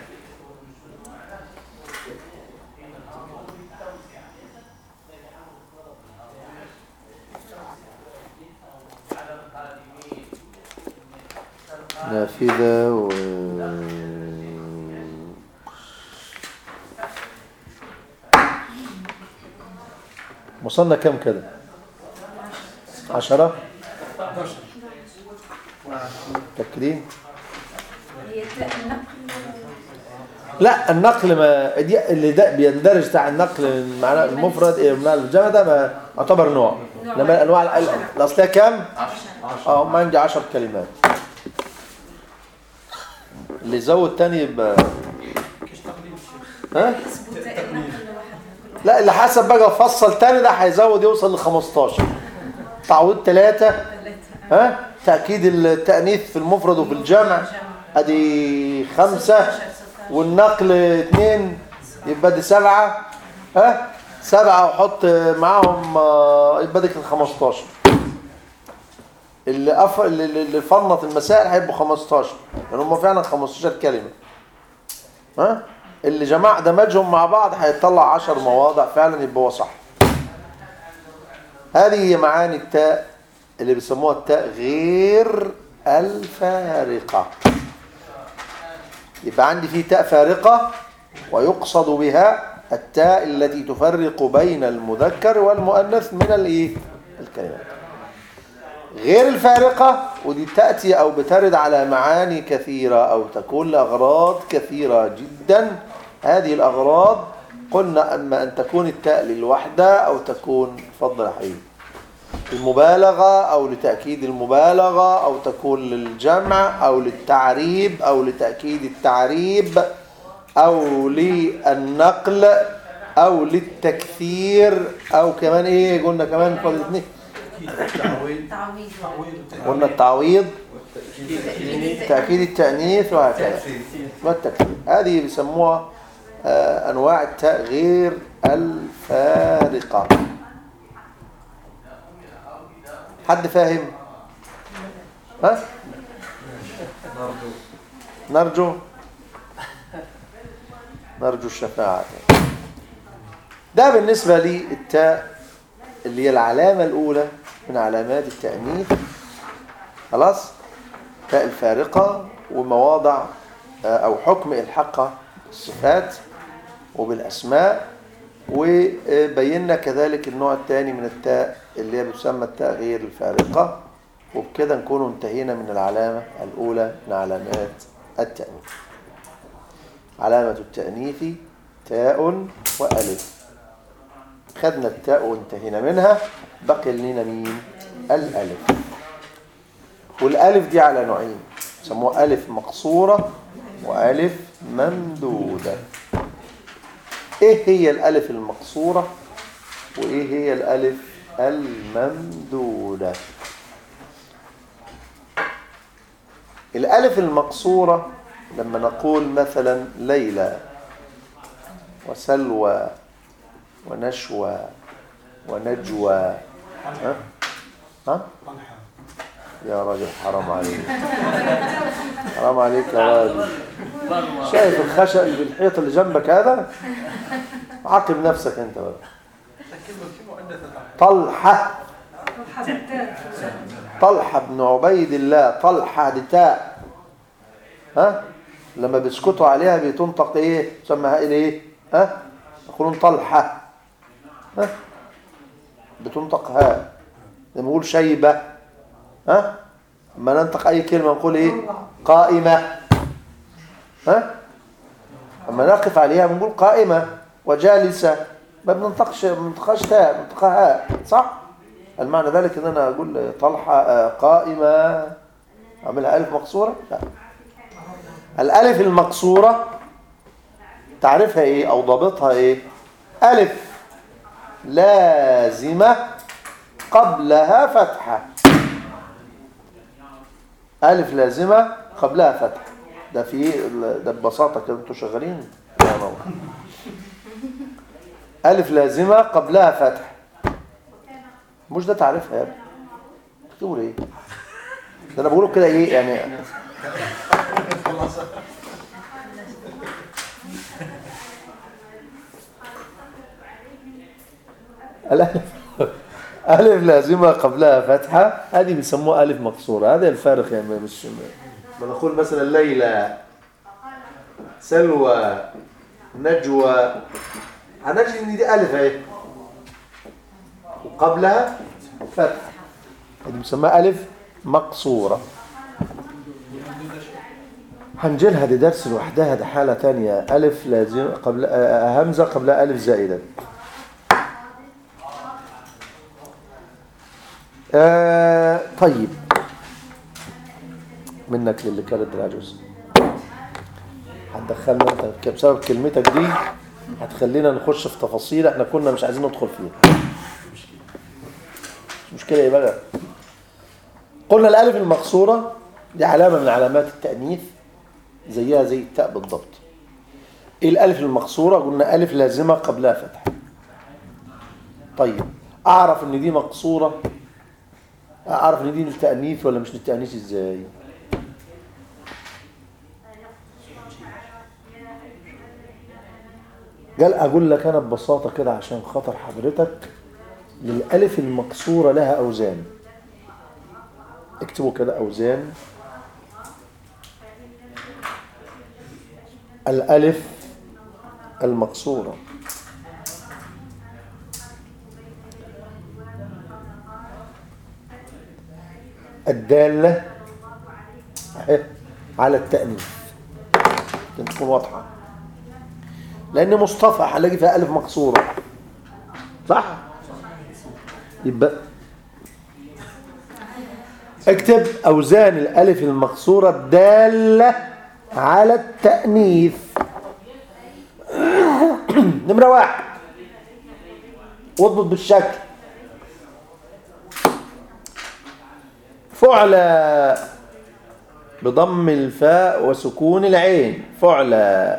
نافذة و وصلنا كم كده عشرة 11 متأكدين هي التاء النقل لا النقل ما دي اللي ده بيندرج تحت النقل من معناه المفرد إيه من الجمع ده ما يعتبر نوع لما الانواع ال- الاصليه كام؟ اه ما عندي 10 كلمات اللي يزود تاني يبقى كيش تقليد الشيخ ها؟ حسبوا التاء النقل لوحدها كل لا اللي حسب بقى فصل تاني ده هيزود يوصل ل 15 تعويض ثلاثة واحد ثلاثة ها؟ تأكيد التأنيث في المفرد وفي الجمع ادي خمسة والنقل اثنين يبقى دي سبعة ها سبعة وحط معاهم آه، يبقى دي كده 15 اللي أف... اللي اللي فنط المسائل هيبقوا 15 لان هم فعلا 15 كلمة ها اللي جمع دمجهم مع بعض هيطلع 10 مواضع فعلا يبقى هو صح هذه هي معاني التاء اللي بيسموها التاء غير الفارقة يبقى عندي في تاء فارقة ويقصد بها التاء التي تفرق بين المذكر والمؤنث من الايه الكلمات غير الفارقة ودي تأتي أو بترد على معاني كثيرة أو تكون لأغراض كثيرة جدا هذه الأغراض قلنا أما أن تكون التاء للوحدة أو تكون فضل حبيبي المبالغة أو لتأكيد المبالغة أو تكون للجمع أو للتعريب أو لتأكيد التعريب أو للنقل أو للتكثير أو كمان إيه قلنا كمان فضل اثنين تعويض تعويض تعويض قلنا التعويض تأكيد تأكيد التأنيث وهكذا والتكثير هذه بيسموها آه، أنواع التاء غير الفارقة حد فاهم؟ ها؟ نرجو نرجو الشفاعة ده بالنسبة للتاء اللي هي العلامة الأولى من علامات التأنيث خلاص تاء الفارقة ومواضع آه، أو حكم الحقة الصفات وبالأسماء وبينا كذلك النوع الثاني من التاء اللي هي بتسمى التاء غير الفارقة وبكده نكون انتهينا من العلامة الأولى من علامات التأنيث علامة التأنيث تاء وألف خدنا التاء وانتهينا منها بقي لنا مين الألف والألف دي على نوعين يسموها ألف مقصورة وألف ممدودة إيه هي الألف المقصورة وإيه هي الألف الممدودة الألف المقصورة لما نقول مثلا ليلى وسلوى ونشوى ونجوى ها؟ ها؟ يا راجل حرام عليك حرام عليك يا راجل شايف الخشب اللي بالحيط اللي جنبك هذا عاقب نفسك انت بقى كلمة مؤنثة طلحة طلحة بن عبيد الله طلحة دي تاء ها لما بيسكتوا عليها بتنطق ايه تسمى ايه ها يقولون طلحة ها بتنطق ها لما نقول شيبة ها لما ننطق اي كلمة نقول ايه قائمة ها لما نقف عليها بنقول قائمة وجالسة ما بننطقش ما بننطقهاش تاء بننطقها هاء صح المعنى ذلك ان انا اقول طلحة آه، قائمة اعملها الف مقصورة لا الالف المقصورة تعرفها ايه او ضابطها ايه الف لازمة قبلها فتحة ألف لازمة قبلها فتحة ده في ده ببساطة كده انتوا شغالين يا نور. ألف لازمة قبلها فتح مش ده تعرفها يا ابني تقول ايه ده انا بقوله كده ايه يعني الألف ألف لازمة قبلها فتحة هذه بيسموها ألف مقصورة هذا الفارق يعني مش بنقول مثلا ليلى سلوى نجوى هنجد ان دي ألف اهي وقبلها فتحة هذه بيسموها ألف مقصورة هنجيلها دي درس لوحدها ده حالة تانية ألف لازم قبل آه، همزة قبلها ألف زائدة آه طيب منك للي كانت العجوز هتدخلنا انت بسبب كلمتك دي هتخلينا نخش في تفاصيل احنا كنا مش عايزين ندخل فيها مش مشكلة ايه بقى قلنا الالف المقصورة دي علامة من علامات التأنيث زيها زي التاء بالضبط ايه الالف المقصورة قلنا الف لازمة قبلها فتح طيب اعرف ان دي مقصورة اعرف ان دي للتأنيث ولا مش للتأنيث ازاي قال اقول لك انا ببساطة كده عشان خاطر حضرتك للالف المكسورة لها اوزان اكتبوا كده اوزان الالف المكسوره الدالة أهي على التأنيث عشان تكون واضحة لأن مصطفى هنلاقي فيها ألف مقصورة صح؟ يبقى اكتب أوزان الألف المقصورة الدالة على التأنيث نمرة واحد واضبط بالشكل فعلى بضم الفاء وسكون العين فعلى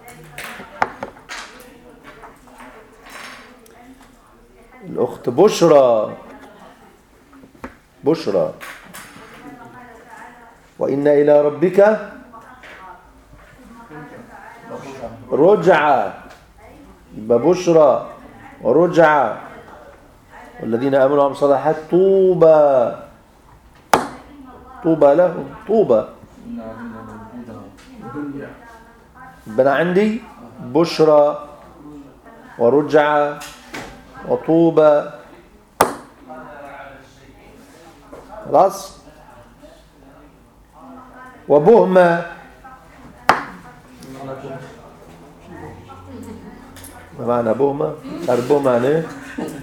الأخت بشرى بشرى وإن إلى ربك رجعة يبقى بشرى ورجعة والذين آمنوا وعملوا الصالحات طوبى طوبى لهم طوبى يبقى أنا عندي بشرى ورجعة وطوبى خلاص وبهمة ما معنى بهمة؟ تعرف بهمة يعني ايه؟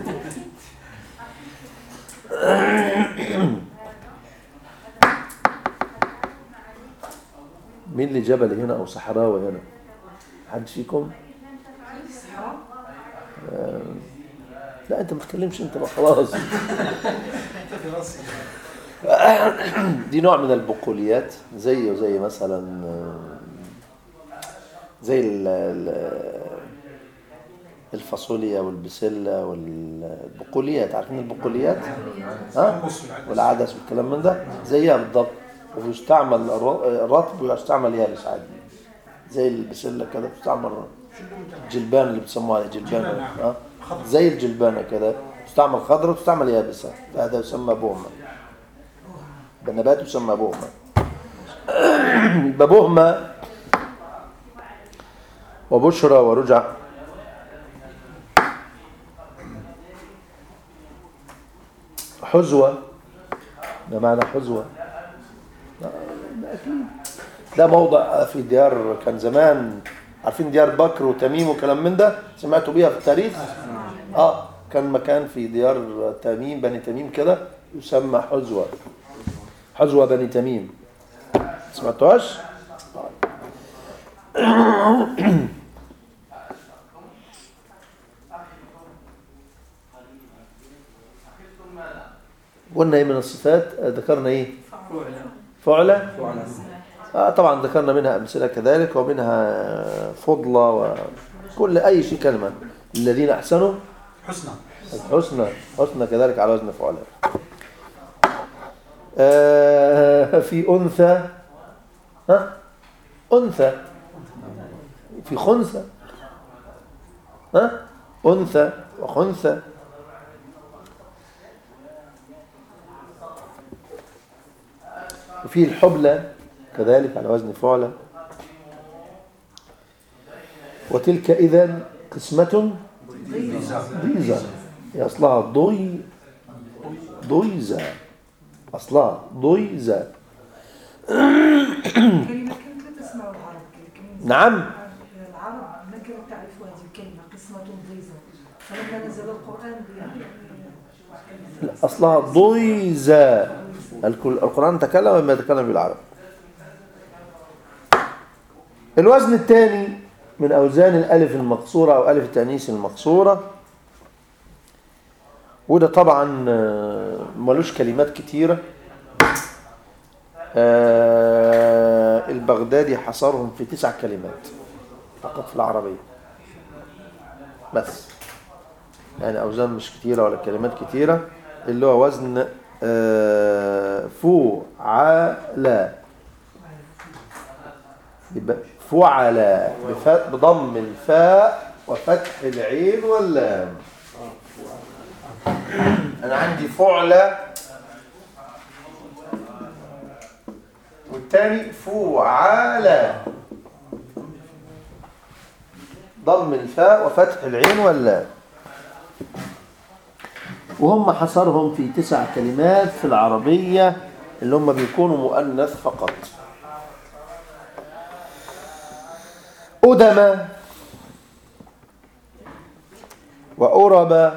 مين اللي جبل هنا او صحراوي هنا؟ حد فيكم؟ آه، لا انت ما تتكلمش انت بقى خلاص دي نوع من البقوليات زيه زي مثلا آه، زي ال- ال- الفاصوليا والبسلة والبقوليات عارفين البقوليات ها والعدس والكلام من ده زيها بالضبط ويستعمل الر- رطب ويستعمل يابس عادي زي البسلة كده بتستعمل جلبان اللي بيسموها عليه جلبان ها زي الجلبانة كده تستعمل خضرة وتستعمل يابسة هذا يسمى بومة بالنبات يسمى بومة يبقى بومة وبشرى ورجع حزوة ده معنى حزوة لا، ده أكيد ده موضع في ديار كان زمان عارفين ديار بكر وتميم وكلام من ده سمعتوا بيها في التاريخ اه كان مكان في ديار تميم بني تميم كده يسمى حزوة حزوة بني تميم سمعتوهاش قلنا ايه من الصفات آه، ذكرنا ايه فعلة آه طبعا ذكرنا منها أمثلة كذلك ومنها فضلة وكل أي شيء كلمة الذين أحسنوا حسنى الحسنى حسنى كذلك على وزن فعلة آه في أنثى ها أنثى في خنثى ها أنثى وخنثى وفي الحبلى كذلك على وزن فعلة وتلك إذا قسمة ضيزة هي أصلها ضي ضيزة أصلها ضيزة كلمة كانت لا تسمع العرب لكن نعم العرب ما كانوا تعرفوا هذه الكلمة قسمة ضيزة فلما نزل القرآن يعني أصلها ضيزة الكل- القرآن تكلم بما يتكلم بالعرب الوزن الثاني من أوزان الألف المقصورة أو ألف التأنيث المقصورة وده طبعا آه، ملوش كلمات كتيرة آه، البغدادي حصرهم في تسع كلمات فقط في العربية بس يعني أوزان مش كتيرة ولا كلمات كتيرة اللي هو وزن آه، فعل يبقى فعل بف- بضم الفاء وفتح العين واللام أنا عندي فعل والتاني فعل ضم الفاء وفتح العين واللام وهم حصرهم في تسع كلمات في العربية اللي هم بيكونوا مؤنث فقط أدم وأرب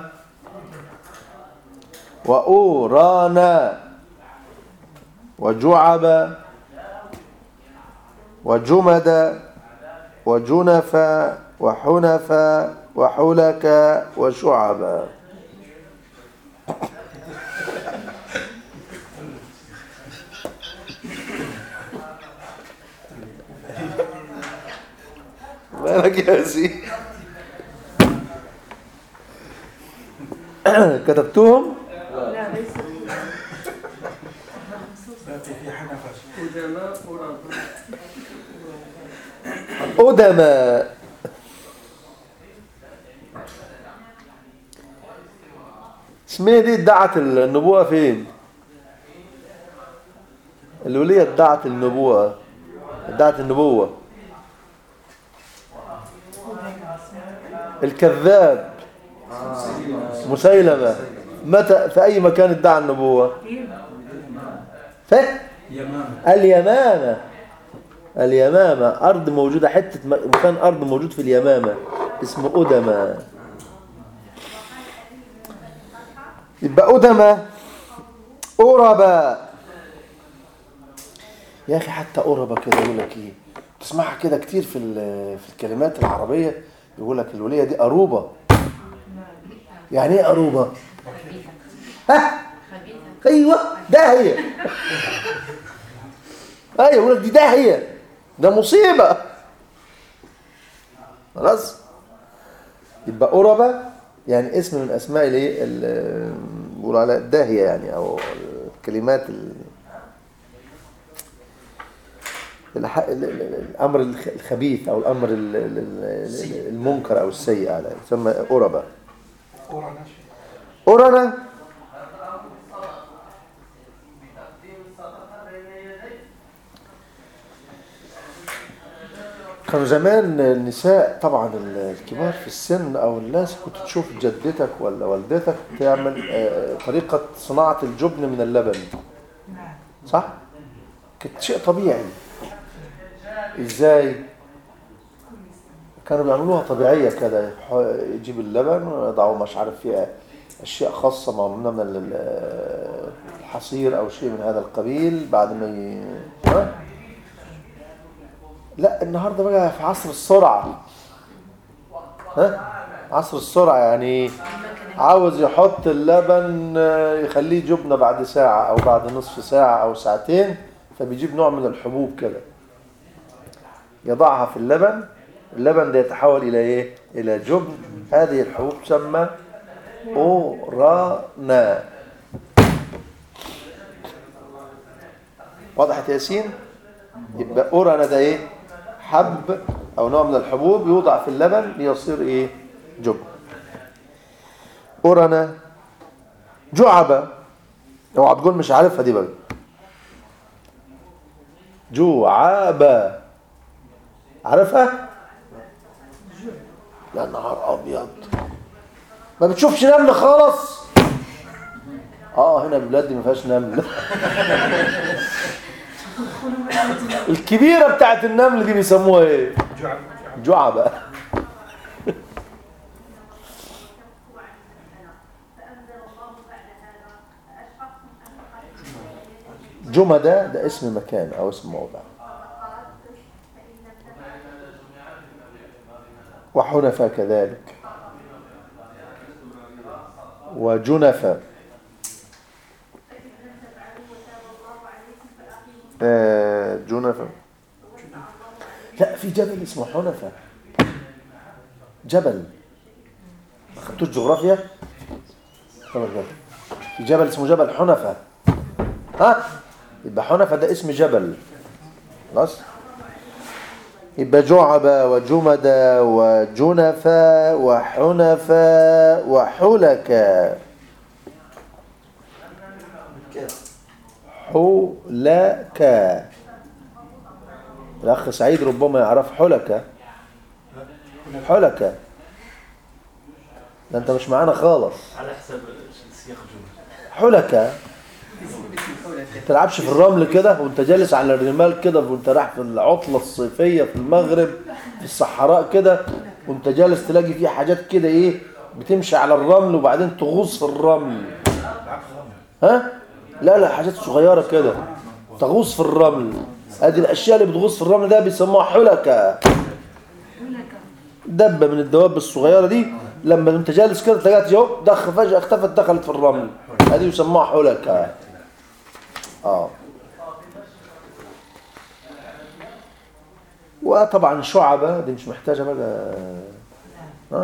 وأورانا وجعب وجمد وجنف وحنف وحلك وشعب مالك يا سي كتبتهم لا ليس في في حنفة قدماء ورابط أدما اسمها دي ادعت النبوة فين الولية ادعت النبوة ادعت النبوة الكذاب مسيلمة متى في أي مكان ادعى النبوة في يمامة اليمامة اليمامة أرض موجودة حتة م- مكان أرض موجود في اليمامة اسمه أدمة يبقى أدمة أوربا يا أخي حتى أوربا كده يقول لك إيه تسمعها كده كتير في ال- في الكلمات العربية يقول لك الولية دي أروبة يعني إيه أروبة؟ ها؟ أيوه داهية ايوه يقول لك دي داهيه ده مصيبه خلاص يبقى قربة يعني اسم من اسماء الايه ال- بيقولوا عليها الداهيه يعني او الكلمات ال... الح... ال- ال- ال- الامر الخ- الخبيث او الامر ال- ال- ال- المنكر او السيء على يسمى قربة ورانا شيء قرنة كانوا زمان النساء طبعا الكبار في السن او الناس كنت تشوف جدتك ولا والدتك تعمل آه، طريقة صناعة الجبن من اللبن نعم صح؟ كانت شيء طبيعي ازاي؟ كانوا بيعملوها طبيعية كده يح- يجيب اللبن ويضعوا مش عارف فيها أشياء خاصة معمولة من ال- الحصير أو شيء من هذا القبيل بعد ما ي... ها؟ لا النهاردة بقى في عصر السرعة ها؟ عصر السرعة يعني عاوز يحط اللبن آه، يخليه جبنة بعد ساعة أو بعد نصف ساعة أو ساعتين فبيجيب نوع من الحبوب كده يضعها في اللبن اللبن ده يتحول إلى إيه؟ إلى جبن هذه الحبوب تسمى أورانا وضحت يا ياسين؟ يبقى أورانا ده إيه؟ حب أو نوع من الحبوب يوضع في اللبن ليصير إيه؟ جبن أورانا جعبة اوعى تقول مش عارفها دي بقى جعبة عارفها؟ يا نهار أبيض ما بتشوفش نمل خالص اه هنا بلادي ما فيهاش نمل الكبيرة بتاعت النمل دي بيسموها ايه؟ جعل جعبة جمدة ده اسم مكان أو اسم موضع وحنفة كذلك وجنفة آه، جنفة لا في جبل اسمه حنفة جبل ما خدتوش جغرافيا طبعا جبل. في جبل اسمه جبل حنفة ها يبقى حنفة ده اسم جبل خلاص يبقى جعبة وجمدة وجنفة وحنفة وحلكة حلكة الأخ سعيد ربما يعرف حلكة حلكة ده أنت مش معانا خالص على حسب السياق جمله حلكة اسم حولك تلعبش في الرمل كده وانت جالس على الرمال كده وانت رايح في العطلة الصيفية في المغرب في الصحراء كده وانت جالس تلاقي فيه حاجات كده ايه بتمشي على الرمل وبعدين تغوص في الرمل ها لا لا حاجات صغيرة كده تغوص في الرمل هذه الاشياء اللي بتغوص في الرمل ده بيسموها حلكة دبة من الدواب الصغيرة دي لما انت جالس كده تلاقيها اهو دخ فجأة اختفت دخلت في الرمل هذه يسموها حلكة اه وطبعا شعبة دي مش محتاجة بقى ها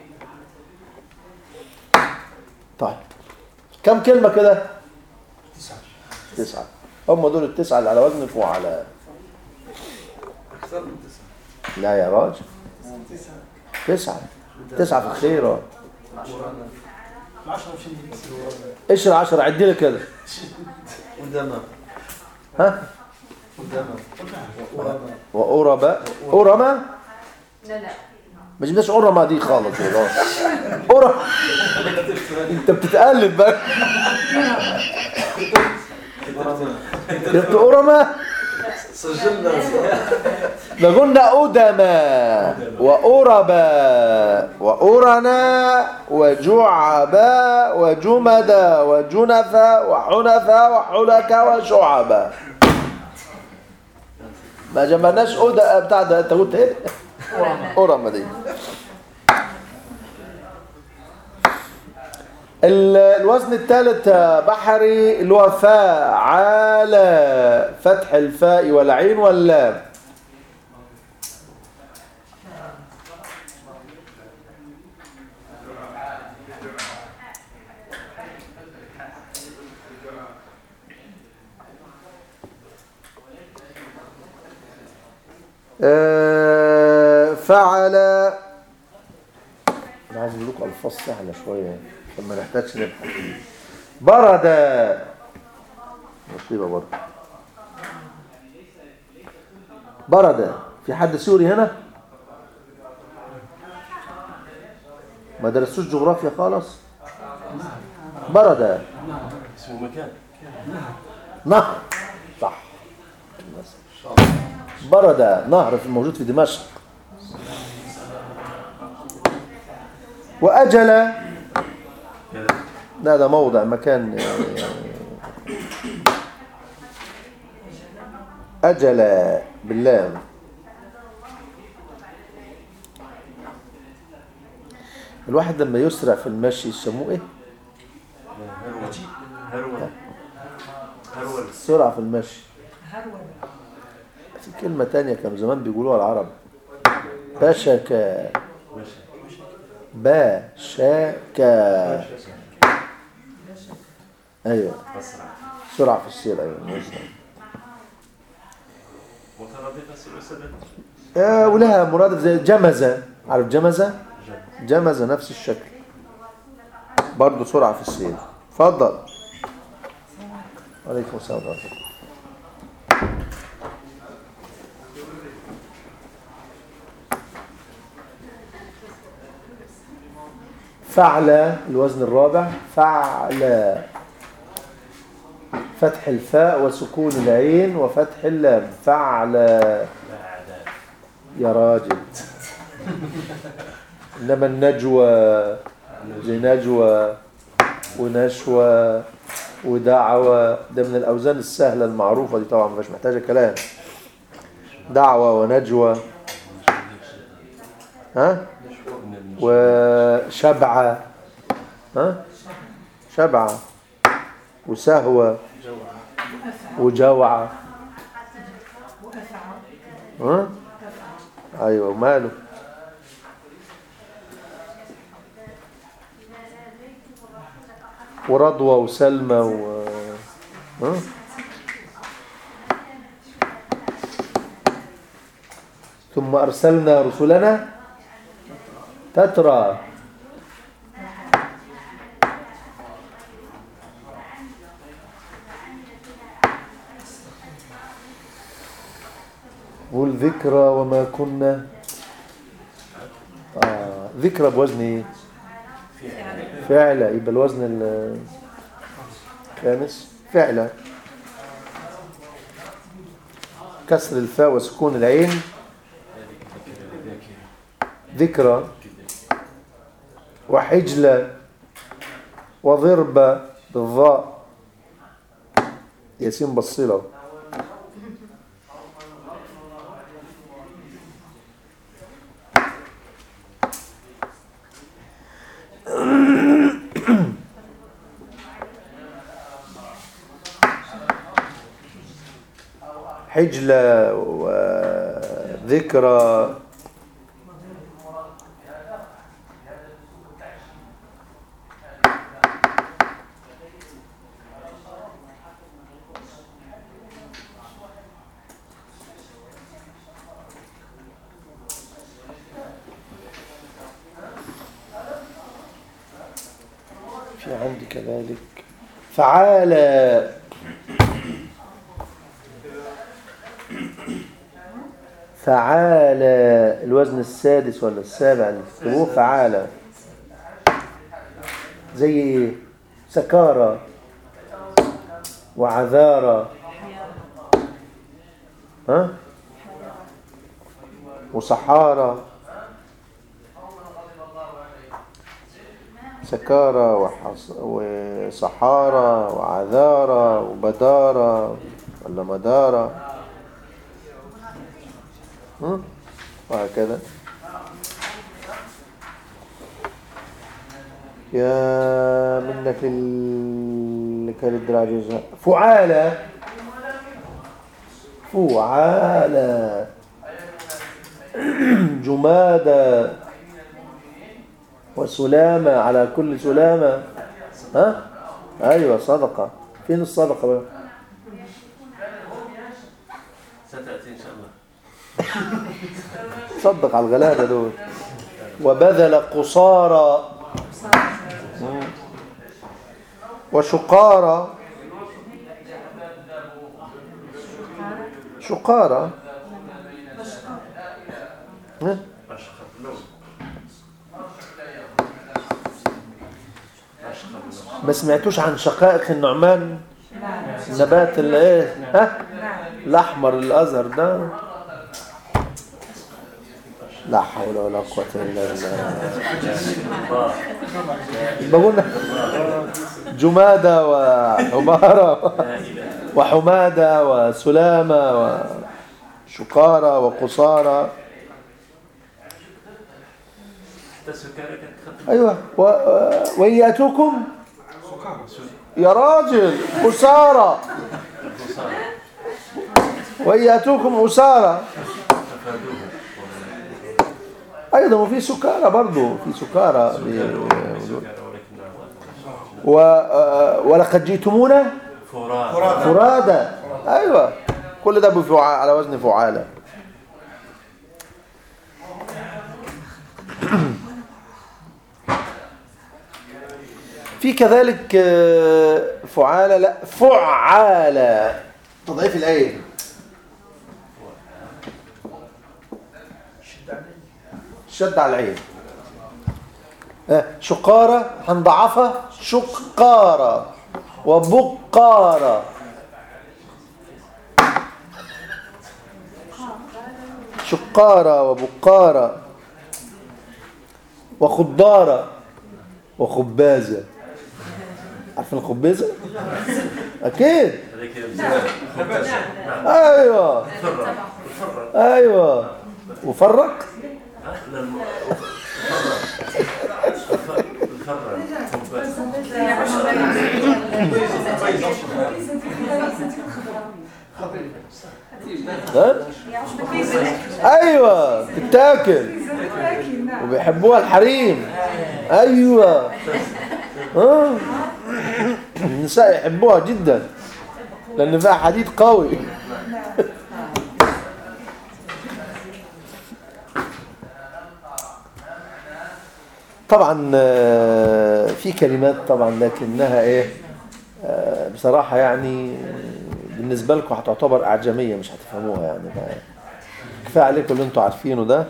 طيب كم كلمة كده تسعة هم دول التسعة اللي على وزن فعلاء أكثر من تسعة لا يا راجل تسعة تسعة في الخير اه العشرة مش اللي ايش العشرة عدي لي كده قدامها ها قدامها وأوربا أورما لا لا ما جبناش أورما دي خالص والله أورما انت بتتقلب بقى كتبت أورما سجلنا ده قلنا أودما وأوربا وأورنا وجعبا وجمدا وجنفا وحنفا وحلكا وشعبا ما جمعناش أودا بتاع ده انت قلت ايه؟ أورما دي ال- الوزن الثالث بحري اللي هو فاعل فتح الفاء والعين واللام آه، فعل انا عايز اقول لكم الفاظ سهله شويه عشان ما نحتاجش نبحث برد مصيبه برضه برد في حد سوري هنا ما درستوش جغرافيا خالص برد اسمه مكان نهر صح برد نهر في- موجود في دمشق وأجل لا ده موضع مكان يعني أجل باللام الواحد لما يسرع في المشي يسموه ايه؟ هرول هرول السرعة في المشي هرولة في كلمة تانية كانوا زمان بيقولوها العرب باشاكا ماشي باشاكا ايوه أسرع سرعة في السير ايوه ماشي. مترادفة ثلاثة آه ولها مرادف زي جمزة عارف جمزة جمزة نفس الشكل برضه سرعة في السير اتفضل عليكم السلام ورحمة الله فعل الوزن الرابع فعل فتح الفاء وسكون العين وفتح اللام فعل يا راجل إنما النجوى زي نجوى ونشوى ودعوة ده من الأوزان السهلة المعروفة دي طبعا مش محتاجة كلام دعوة ونجوى ها وشبعة ها شبعة وسهوة وجوعة وأفعى ها ايوه وماله ورضوى وسلمى و ها ثم ارسلنا رسلنا تترى والذكرى وما كنا آه ذكرى بوزن ايه فعلة يبقى الوزن ال- الخامس فعلة كسر الفاء وسكون العين ذكرى وحجلة وضربة بالضاء ياسين بصيلة حجلة وذكرى عندي كذلك فعالة فعالة الوزن السادس ولا السابع اللي تكتبوه فعالة زي ايه سكارى وعذارى ها وصحارى سكارى وحص... وصحارى وعذارى وبدارى ولا مدارى ها؟ وهكذا يا منك لل كالدراجة فعالة فعالة جمادة وسلامة على كل سلامة ها أيوة صدقة فين الصدقة بقى ستأتي إن شاء الله صدق على الغلابة دول وبذل قصارى مم. وشقارى شقارى ها؟ أشخر لون أشخر لون ما سمعتوش عن شقائق النعمان النبات اللي ايه ها الاحمر الازهر ده لا حول ولا قوه الا بالله بقول جماده وحماره لا إله وحماده وسلامه وشقاره وقصارى حتى سكرك تخدم ايوه و... وان ياتوكم يا راجل اسارى الخسارة وان ياتوكم اسارى تفادوه ايضا وفي سكارى برضه في سكارى ب- سكر ولكن و... آه، ولقد جئتمونا فرات فرادى ايوه كل ده بفعال على وزن فعاله في كذلك آه، فعالة لا فعالة تضعيف الآية شد على العين آه، شقارة هنضعفها شقارة وبقارة شقارة وبقارة وخضارة وخبازة عارفين الخبازة؟ أكيد هذيك الزمان نعم أيوة فرق فرق أيوة وفرق لا الم- فرق الفرق ها؟ أيوة تتاكل وبيحبوها الحريم أيوة ها؟ النساء يحبوها جدا لأن فيها حديد قوي طبعا آه، في كلمات طبعا لكنها ايه آه، بصراحة يعني بالنسبة لكم هتعتبر أعجمية مش هتفهموها يعني ف- كفاية عليكم اللي انتوا عارفينه ده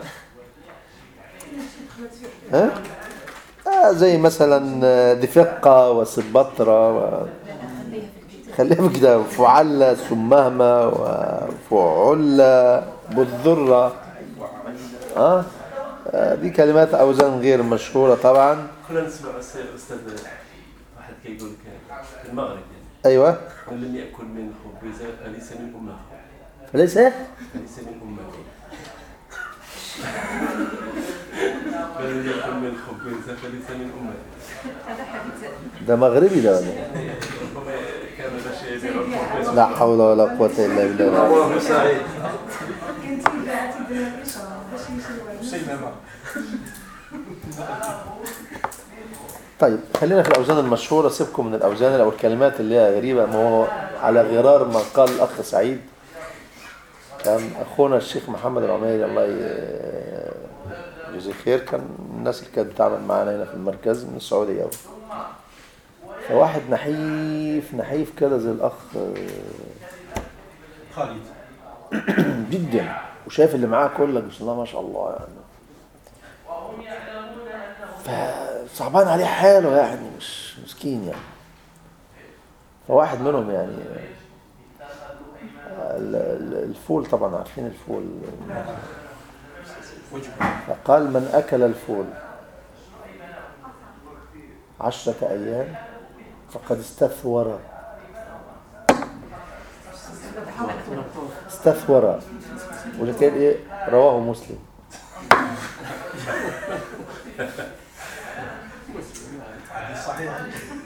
ها؟ آه زي مثلا آه، دفقة وسبطرة و... خليها كده فعلة سمهمة وفعلة بالذرة اه آه، دي كلمات أوزان غير مشهورة طبعا كنا نسمع أس- أستاذ واحد كيقول لك في المغرب يعني أيوة من لم يأكل من خبز فليس من أمته فليس إيه؟ فليس من أمته من لم يأكل من خبز فليس من أمته ده مغربي ده ولا إيه؟ ربما كان باش يبيعوا الخبز لا حول ولا قوة إلا بالله الله سعيد كنت بعتي بالعشرة باش يمشي سينما طيب خلينا في الأوزان المشهورة سيبكم من الأوزان أو الكلمات اللي هي غريبة ما هو على غرار ما قال الأخ سعيد كان أخونا الشيخ محمد العميري الله ي- يجزيه خير كان من الناس اللي كانت بتعمل معانا هنا في المركز من السعودية فواحد نحيف نحيف كده زي الأخ آه، خالد جدا وشايف اللي معاه كلك بسم الله ما شاء الله يعني فصعبان عليه حاله يعني مش مسكين يعني فواحد منهم يعني ال- ال- الفول طبعا عارفين الفول وجه فقال من أكل الفول عشرة أيام فقد استثور استثور ولكن إيه رواه مسلم صحيح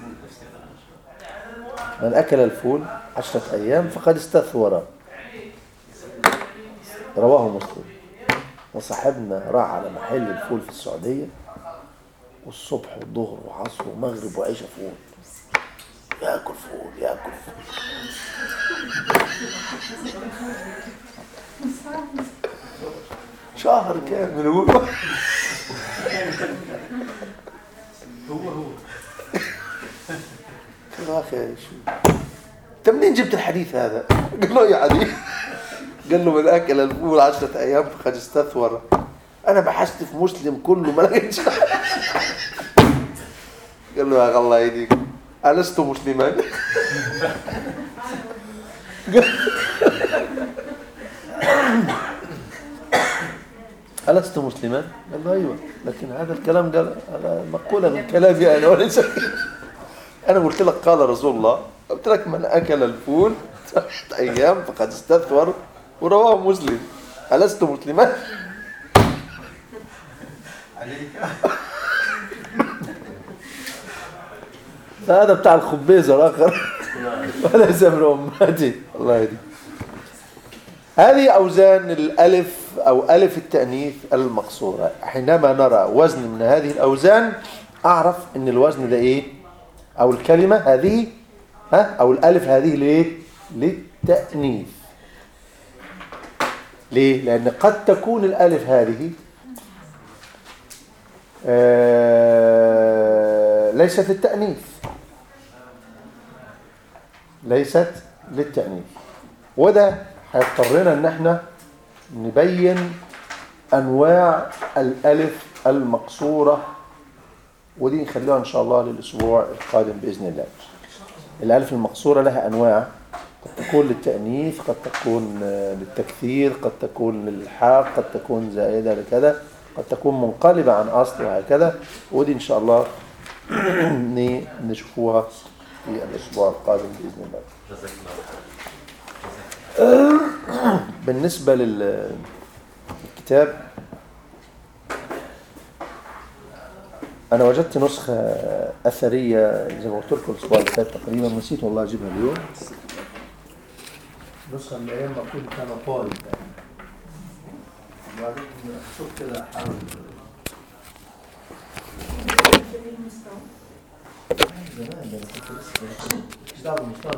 من أكل الفول عشرة أيام فقد استثور رواه مسلم وصاحبنا راح على محل الفول في السعودية والصبح والظهر وعصر ومغرب وعشاء فول ياكل فول ياكل فول شهر كامل يقول هو هو قال له يا اخي شو انت منين جبت الحديث هذا؟ قال له يا حديث قال له من اكل الفول عشرة ايام فقد استثور انا بحثت في مسلم كله ما لقيتش قال له يا اخي الله يهديك ألست مسلما؟ ألست مسلما؟ قال له أيوه لكن هذا الكلام قال هذا مقولة من كلامي أنا وليس أنا قلت لك قال رسول الله قلت لك من أكل الفول ثلاثة أيام فقد استثمر ورواه مسلم ألست مسلما؟ عليك هذا بتاع الخبيزة الآخر وليس من أمتي الله يهديك هذه أوزان الألف أو ألف التأنيث المقصورة حينما نرى وزن من هذه الأوزان أعرف أن الوزن ده إيه أو الكلمة هذه ها أو الألف هذه ليه للتأنيث ليه لأن قد تكون الألف هذه آه، ليست للتأنيث ليست للتأنيث وده هيضطرنا ان احنا نبين انواع الالف المقصورة ودي نخليها ان شاء الله للاسبوع القادم باذن الله الالف المقصورة لها انواع قد تكون للتأنيث قد تكون آه، للتكثير قد تكون للحاق قد تكون زائدة لكذا قد تكون منقلبة عن أصل وهكذا ودي إن شاء الله ن- نشوفوها في الأسبوع القادم بإذن الله جزاك الله بالنسبة للكتاب أنا وجدت نسخة أثرية زي ما قلت لكم الأسبوع اللي فات تقريبا نسيت والله أجيبها اليوم نسخة من أيام ما كنت أنا طالب يعني وبعدين شوف كده أحاول زمان ده أنا كنت لسه مش دعوة بالمستوى